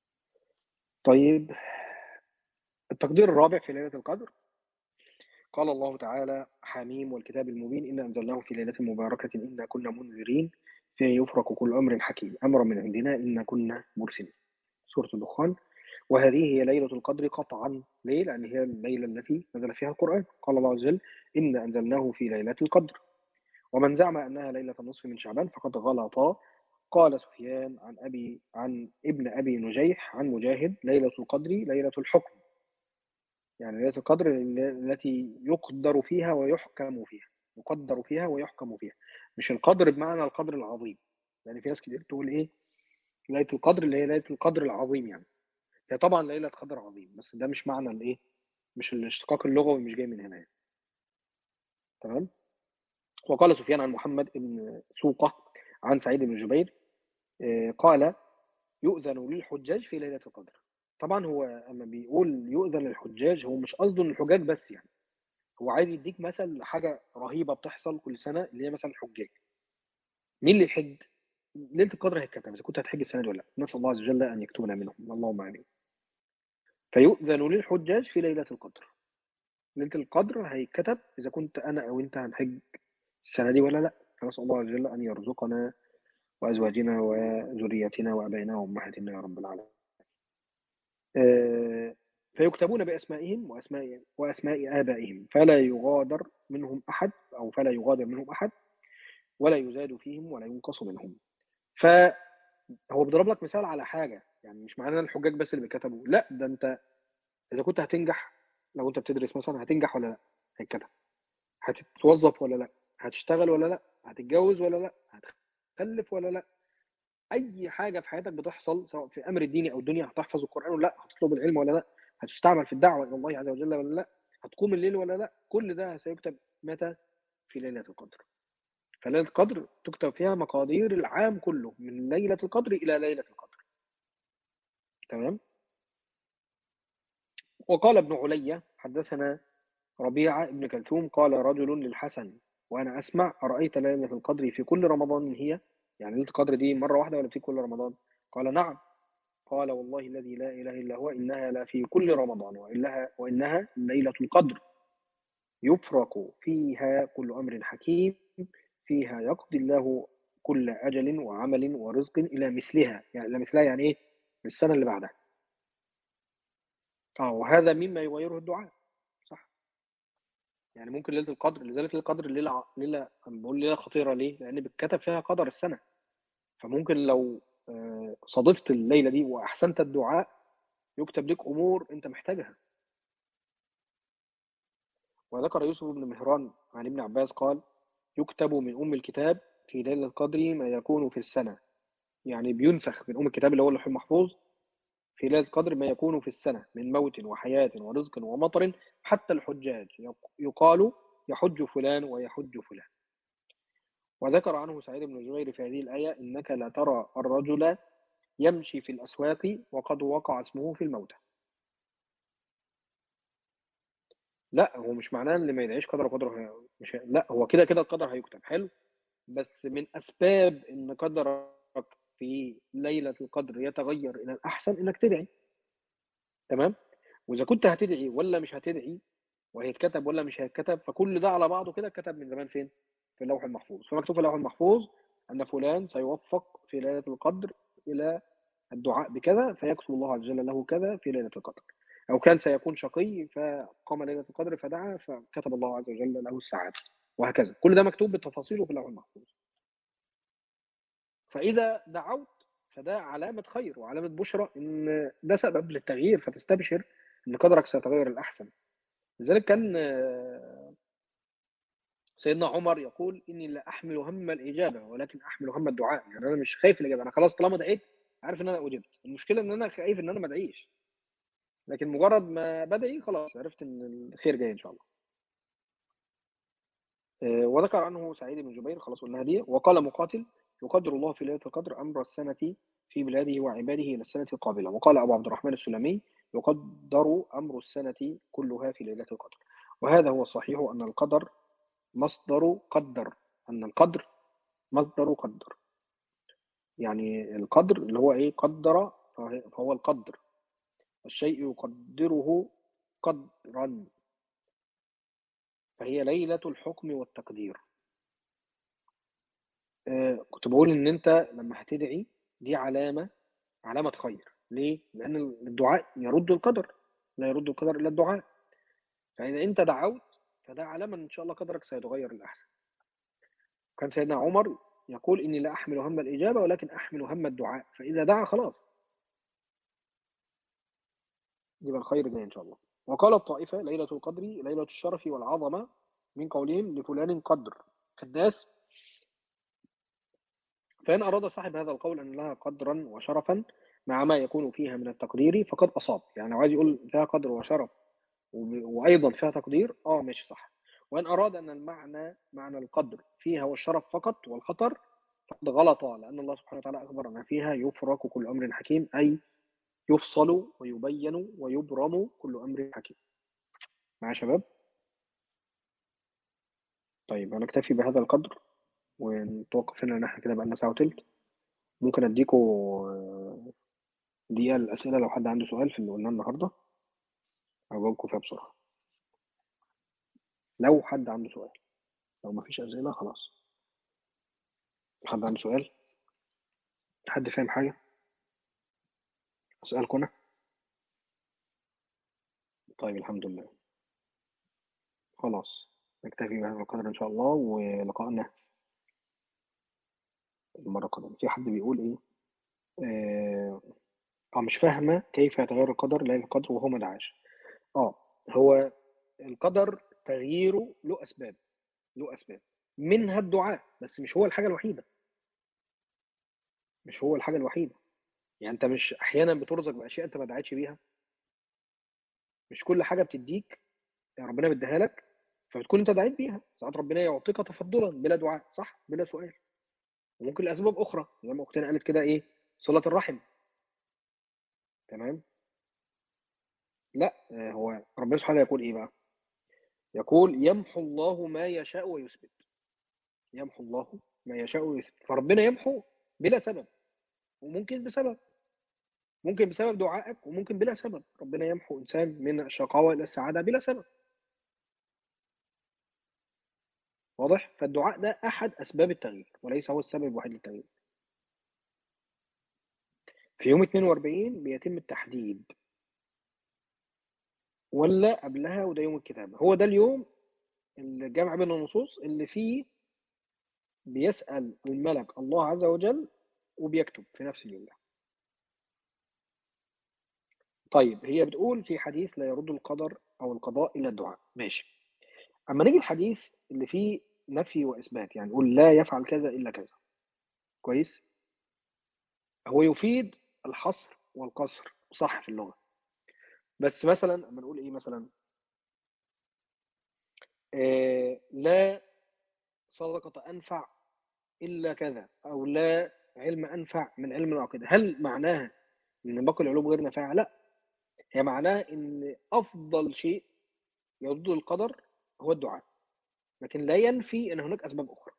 طيب التقدير الرابع في ليله القدر قال الله تعالى حميم والكتاب المبين إنا أنزلناه في ليلة مباركة إنا كنا منذرين فيه يفرق كل أمر حكيم أمر من عندنا إنا كنا مرسلين سورة الدخان وهذه هي ليلة القدر قطعا ليه؟ لأن هي الليلة التي نزل فيها القرآن قال الله عز وجل إنا أنزلناه في ليلة القدر ومن زعم أنها ليلة النصف من شعبان فقد غلط قال سفيان عن أبي عن ابن أبي نجيح عن مجاهد ليلة القدر ليلة الحكم يعني ليلة القدر التي يقدر فيها ويحكم فيها يقدر فيها ويحكم فيها مش القدر بمعنى القدر العظيم يعني في ناس كتير تقول ايه ليلة القدر اللي هي ليلة القدر العظيم يعني هي طبعا ليلة قدر عظيم بس ده مش معنى الايه مش الاشتقاق اللغوي مش جاي من هنا يعني. تمام وقال سفيان عن محمد بن سوقة عن سعيد بن جبير آه، قال يؤذن للحجاج في ليلة القدر طبعا هو اما بيقول يؤذن للحجاج هو مش قصده الحجاج بس يعني هو عايز يديك مثل لحاجه رهيبه بتحصل كل سنه اللي هي مثلا الحجاج مين اللي يحج ليله القدر هيتكتب اذا كنت هتحج السنه دي ولا لا نسال الله عز وجل ان يكتبنا منهم اللهم امين فيؤذن للحجاج في ليله القدر ليله القدر هيتكتب اذا كنت انا او انت هنحج السنه دي ولا لا فنسال الله عز وجل ان يرزقنا وازواجنا وذرياتنا وابائنا وامهاتنا يا رب العالمين آه، فيكتبون بأسمائهم وأسماء وأسماء آبائهم فلا يغادر منهم أحد أو فلا يغادر منهم أحد ولا يزاد فيهم ولا ينقص منهم فهو بيضرب لك مثال على حاجة يعني مش معناه الحجاج بس اللي بيتكتبوا لا ده أنت إذا كنت هتنجح لو أنت بتدرس مثلا هتنجح ولا لا هيتكتب هتتوظف ولا لا هتشتغل ولا لا هتتجوز ولا لا هتخلف ولا لا اي حاجه في حياتك بتحصل سواء في امر الديني او الدنيا هتحفظ القران ولا لا هتطلب العلم ولا لا هتستعمل في الدعوه الى الله عز وجل ولا لا هتقوم الليل ولا لا كل ده سيكتب متى في ليله القدر فليله القدر تكتب فيها مقادير العام كله من ليله القدر الى ليله القدر تمام وقال ابن علي حدثنا ربيعه ابن كلثوم قال رجل للحسن وانا اسمع ارايت ليله القدر في كل رمضان هي يعني ليله القدر دي مره واحده ولا في كل رمضان قال نعم قال والله الذي لا اله الا هو انها لا في كل رمضان وانها وانها ليله القدر يفرق فيها كل امر حكيم فيها يقضي الله كل اجل وعمل ورزق الى مثلها يعني الى مثلها يعني ايه السنه اللي بعدها اه وهذا مما يغيره الدعاء صح يعني ممكن ليله القدر لذلك ليله القدر ليله ليله بقول ليله خطيره ليه؟ لان بيتكتب فيها قدر السنه فممكن لو آه، صادفت الليله دي واحسنت الدعاء يكتب لك امور انت محتاجها وذكر يوسف بن مهران عن ابن عباس قال يكتب من ام الكتاب في ليله القدر ما يكون في السنه يعني بينسخ من ام الكتاب اللي هو اللوح المحفوظ في ليله القدر ما يكون في السنه من موت وحياه ورزق ومطر حتى الحجاج يقال يحج فلان ويحج فلان وذكر عنه سعيد بن جبير في هذه الآية إنك لا ترى الرجل يمشي في الأسواق وقد وقع اسمه في الموتى لا هو مش معناه اللي ما يدعيش قدر قدره مش لا هو كده كده القدر هيكتب حلو بس من أسباب إن قدرك في ليلة القدر يتغير إلى الأحسن إنك تدعي تمام وإذا كنت هتدعي ولا مش هتدعي وهيتكتب ولا مش هيتكتب فكل ده على بعضه كده اتكتب من زمان فين؟ في اللوح المحفوظ فمكتوب في اللوح المحفوظ أن فلان سيوفق في ليلة القدر إلى الدعاء بكذا فيكتب الله عز وجل له كذا في ليلة القدر أو كان سيكون شقي فقام ليلة القدر فدعا فكتب الله عز وجل له السعادة وهكذا كل ده مكتوب بتفاصيله في اللوح المحفوظ فإذا دعوت فده علامة خير وعلامة بشرى إن ده سبب للتغيير فتستبشر إن قدرك سيتغير الأحسن لذلك كان سيدنا عمر يقول إني لا أحمل هم الإجابة ولكن أحمل هم الدعاء يعني أنا مش خايف الإجابة أنا خلاص طالما دعيت عارف إن أنا أجبت المشكلة إن أنا خايف إن أنا ما أدعيش لكن مجرد ما بدعي خلاص عرفت إن الخير جاي إن شاء الله آه، وذكر عنه سعيد بن جبير خلاص قلنا دي وقال مقاتل يقدر الله في ليلة القدر أمر السنة في بلاده وعباده إلى السنة القابلة وقال أبو عبد الرحمن السلمي يقدر أمر السنة كلها في ليلة القدر وهذا هو الصحيح أن القدر مصدر قدر أن القدر مصدر قدر يعني القدر اللي هو إيه قدر فهو القدر الشيء يقدره قدرا فهي ليلة الحكم والتقدير آه كنت بقول إن أنت لما هتدعي دي علامة علامة خير ليه؟ لأن الدعاء يرد القدر لا يرد القدر إلا الدعاء فإذا أنت دعوت فده علامة إن شاء الله قدرك سيتغير الأحسن كان سيدنا عمر يقول إني لا أحمل هم الإجابة ولكن أحمل هم الدعاء فإذا دعا خلاص يبقى الخير جاي إن شاء الله وقال الطائفة ليلة القدر ليلة الشرف والعظمة من قولهم لفلان قدر الناس فإن أراد صاحب هذا القول أن لها قدرا وشرفا مع ما يكون فيها من التقدير فقد أصاب يعني عايز يقول فيها قدر وشرف وأيضا فيها تقدير آه ماشي صح وإن أراد أن المعنى معنى القدر فيها والشرف فقط والخطر فقد غلط لأن الله سبحانه وتعالى أخبر أن فيها يفرق كل أمر حكيم أي يفصل ويبين ويبرم كل أمر حكيم مع شباب طيب هنكتفي بهذا القدر ونتوقف هنا نحن كده بقالنا ساعة وتلت ممكن أديكوا دقيقة الأسئلة لو حد عنده سؤال في اللي قلناه النهاردة أجاوبكم فيها بسرعة لو حد عنده سؤال لو مفيش أسئلة خلاص حد عنده سؤال حد فاهم حاجة أسألكم أنا طيب الحمد لله خلاص نكتفي بهذا القدر إن شاء الله ولقائنا المرة القادمة في حد بيقول إيه آه آه، مش فاهمة كيف يتغير القدر لا القدر وهو ما دعاش اه هو القدر تغييره له أسباب له أسباب منها الدعاء بس مش هو الحاجة الوحيدة مش هو الحاجة الوحيدة يعني أنت مش أحيانا بترزق بأشياء أنت ما دعيتش بيها مش كل حاجة بتديك يعني ربنا بيديها لك فبتكون أنت دعيت بيها ساعات ربنا يعطيك تفضلا بلا دعاء صح بلا سؤال وممكن لأسباب أخرى زي ما أختنا قالت كده إيه صلة الرحم تمام لا آه، هو ربنا سبحانه يقول إيه بقى يقول يمحو الله ما يشاء ويثبت يمحو الله ما يشاء ويثبت فربنا يمحو بلا سبب وممكن بسبب ممكن بسبب دعائك وممكن بلا سبب ربنا يمحو إنسان من الشقاوة إلى السعادة بلا سبب واضح فالدعاء ده أحد أسباب التغيير وليس هو السبب الوحيد للتغيير في يوم 42 بيتم التحديد ولا قبلها وده يوم الكتابة هو ده اليوم اللي جمع بين النصوص اللي فيه بيسأل الملك الله عز وجل وبيكتب في نفس اليوم ده طيب هي بتقول في حديث لا يرد القدر أو القضاء إلا الدعاء ماشي أما نيجي الحديث اللي فيه نفي وإثبات يعني يقول لا يفعل كذا إلا كذا كويس هو يفيد الحصر والقصر صح في اللغة بس مثلا اما نقول ايه مثلا آه لا صدقة أنفع إلا كذا أو لا علم أنفع من علم العقيدة هل معناها إن باقي العلوم غير نافعة؟ لا هي معناها إن أفضل شيء يرد القدر هو الدعاء لكن لا ينفي أن هناك أسباب أخرى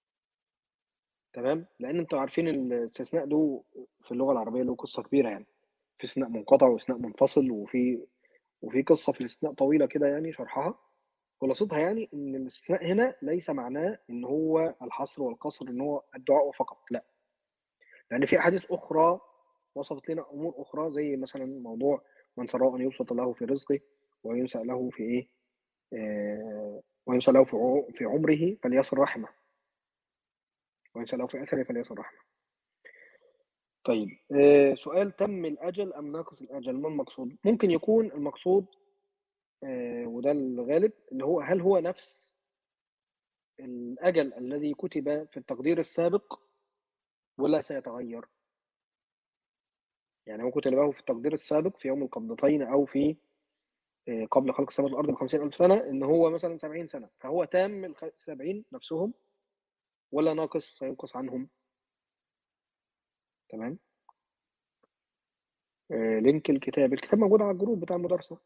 تمام لأن أنتوا عارفين الاستثناء ده في اللغة العربية له قصة كبيرة يعني في استثناء منقطع واستثناء منفصل وفي وفي قصة في الاستثناء طويلة كده يعني شرحها خلاصتها يعني ان الاستثناء هنا ليس معناه ان هو الحصر والقصر ان هو الدعاء فقط لا لان في احاديث اخرى وصفت لنا امور اخرى زي مثلا موضوع من سراء ان يبسط له في رزقه وينسى له في ايه آه وينسى له في في عمره فليصل رحمه وينسى له في اثره فليصل رحمه طيب آه سؤال تم الأجل أم ناقص الأجل ما المقصود ممكن يكون المقصود آه وده الغالب اللي هو هل هو نفس الأجل الذي كتب في التقدير السابق ولا سيتغير يعني هو كتب له في التقدير السابق في يوم القبضتين أو في آه، قبل خلق السماوات والأرض بخمسين ألف سنة إن هو مثلا سبعين سنة فهو تام السبعين نفسهم ولا ناقص سينقص عنهم تمام آه، لينك الكتاب الكتاب موجود على الجروب بتاع المدرسة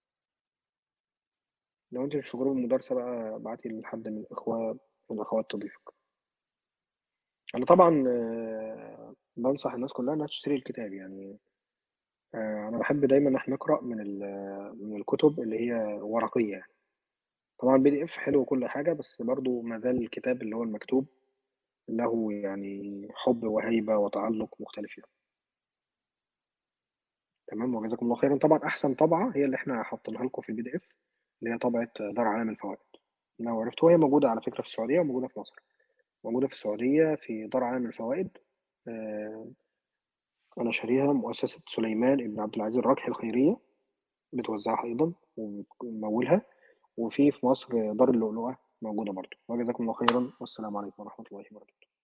لو انت مش في جروب المدرسة بقى ابعتي لحد من الإخوة من الأخوات تضيفك أنا طبعا آه، بنصح الناس كلها إنها تشتري الكتاب يعني آه، أنا بحب دايما إن احنا نقرأ من ال- من الكتب اللي هي ورقية يعني طبعا البي دي إف حلو وكل حاجة بس برضو ما زال الكتاب اللي هو المكتوب له يعني حب وهيبة وتعلق مختلف يعني تمام وجزاكم الله خيرا طبعا أحسن طبعة هي اللي احنا حاطينها لكم في البي دي إف اللي هي طبعة دار عالم الفوائد لو عرفتوها هي موجودة على فكرة في السعودية وموجودة في مصر موجودة في السعودية في دار عالم الفوائد آه، أنا شاريها مؤسسة سليمان بن عبد العزيز الراكحي الخيرية بتوزعها أيضا وممولها وفي في مصر دار اللؤلؤة موجودة برضه وجزاكم الله خيرا والسلام عليكم ورحمة الله وبركاته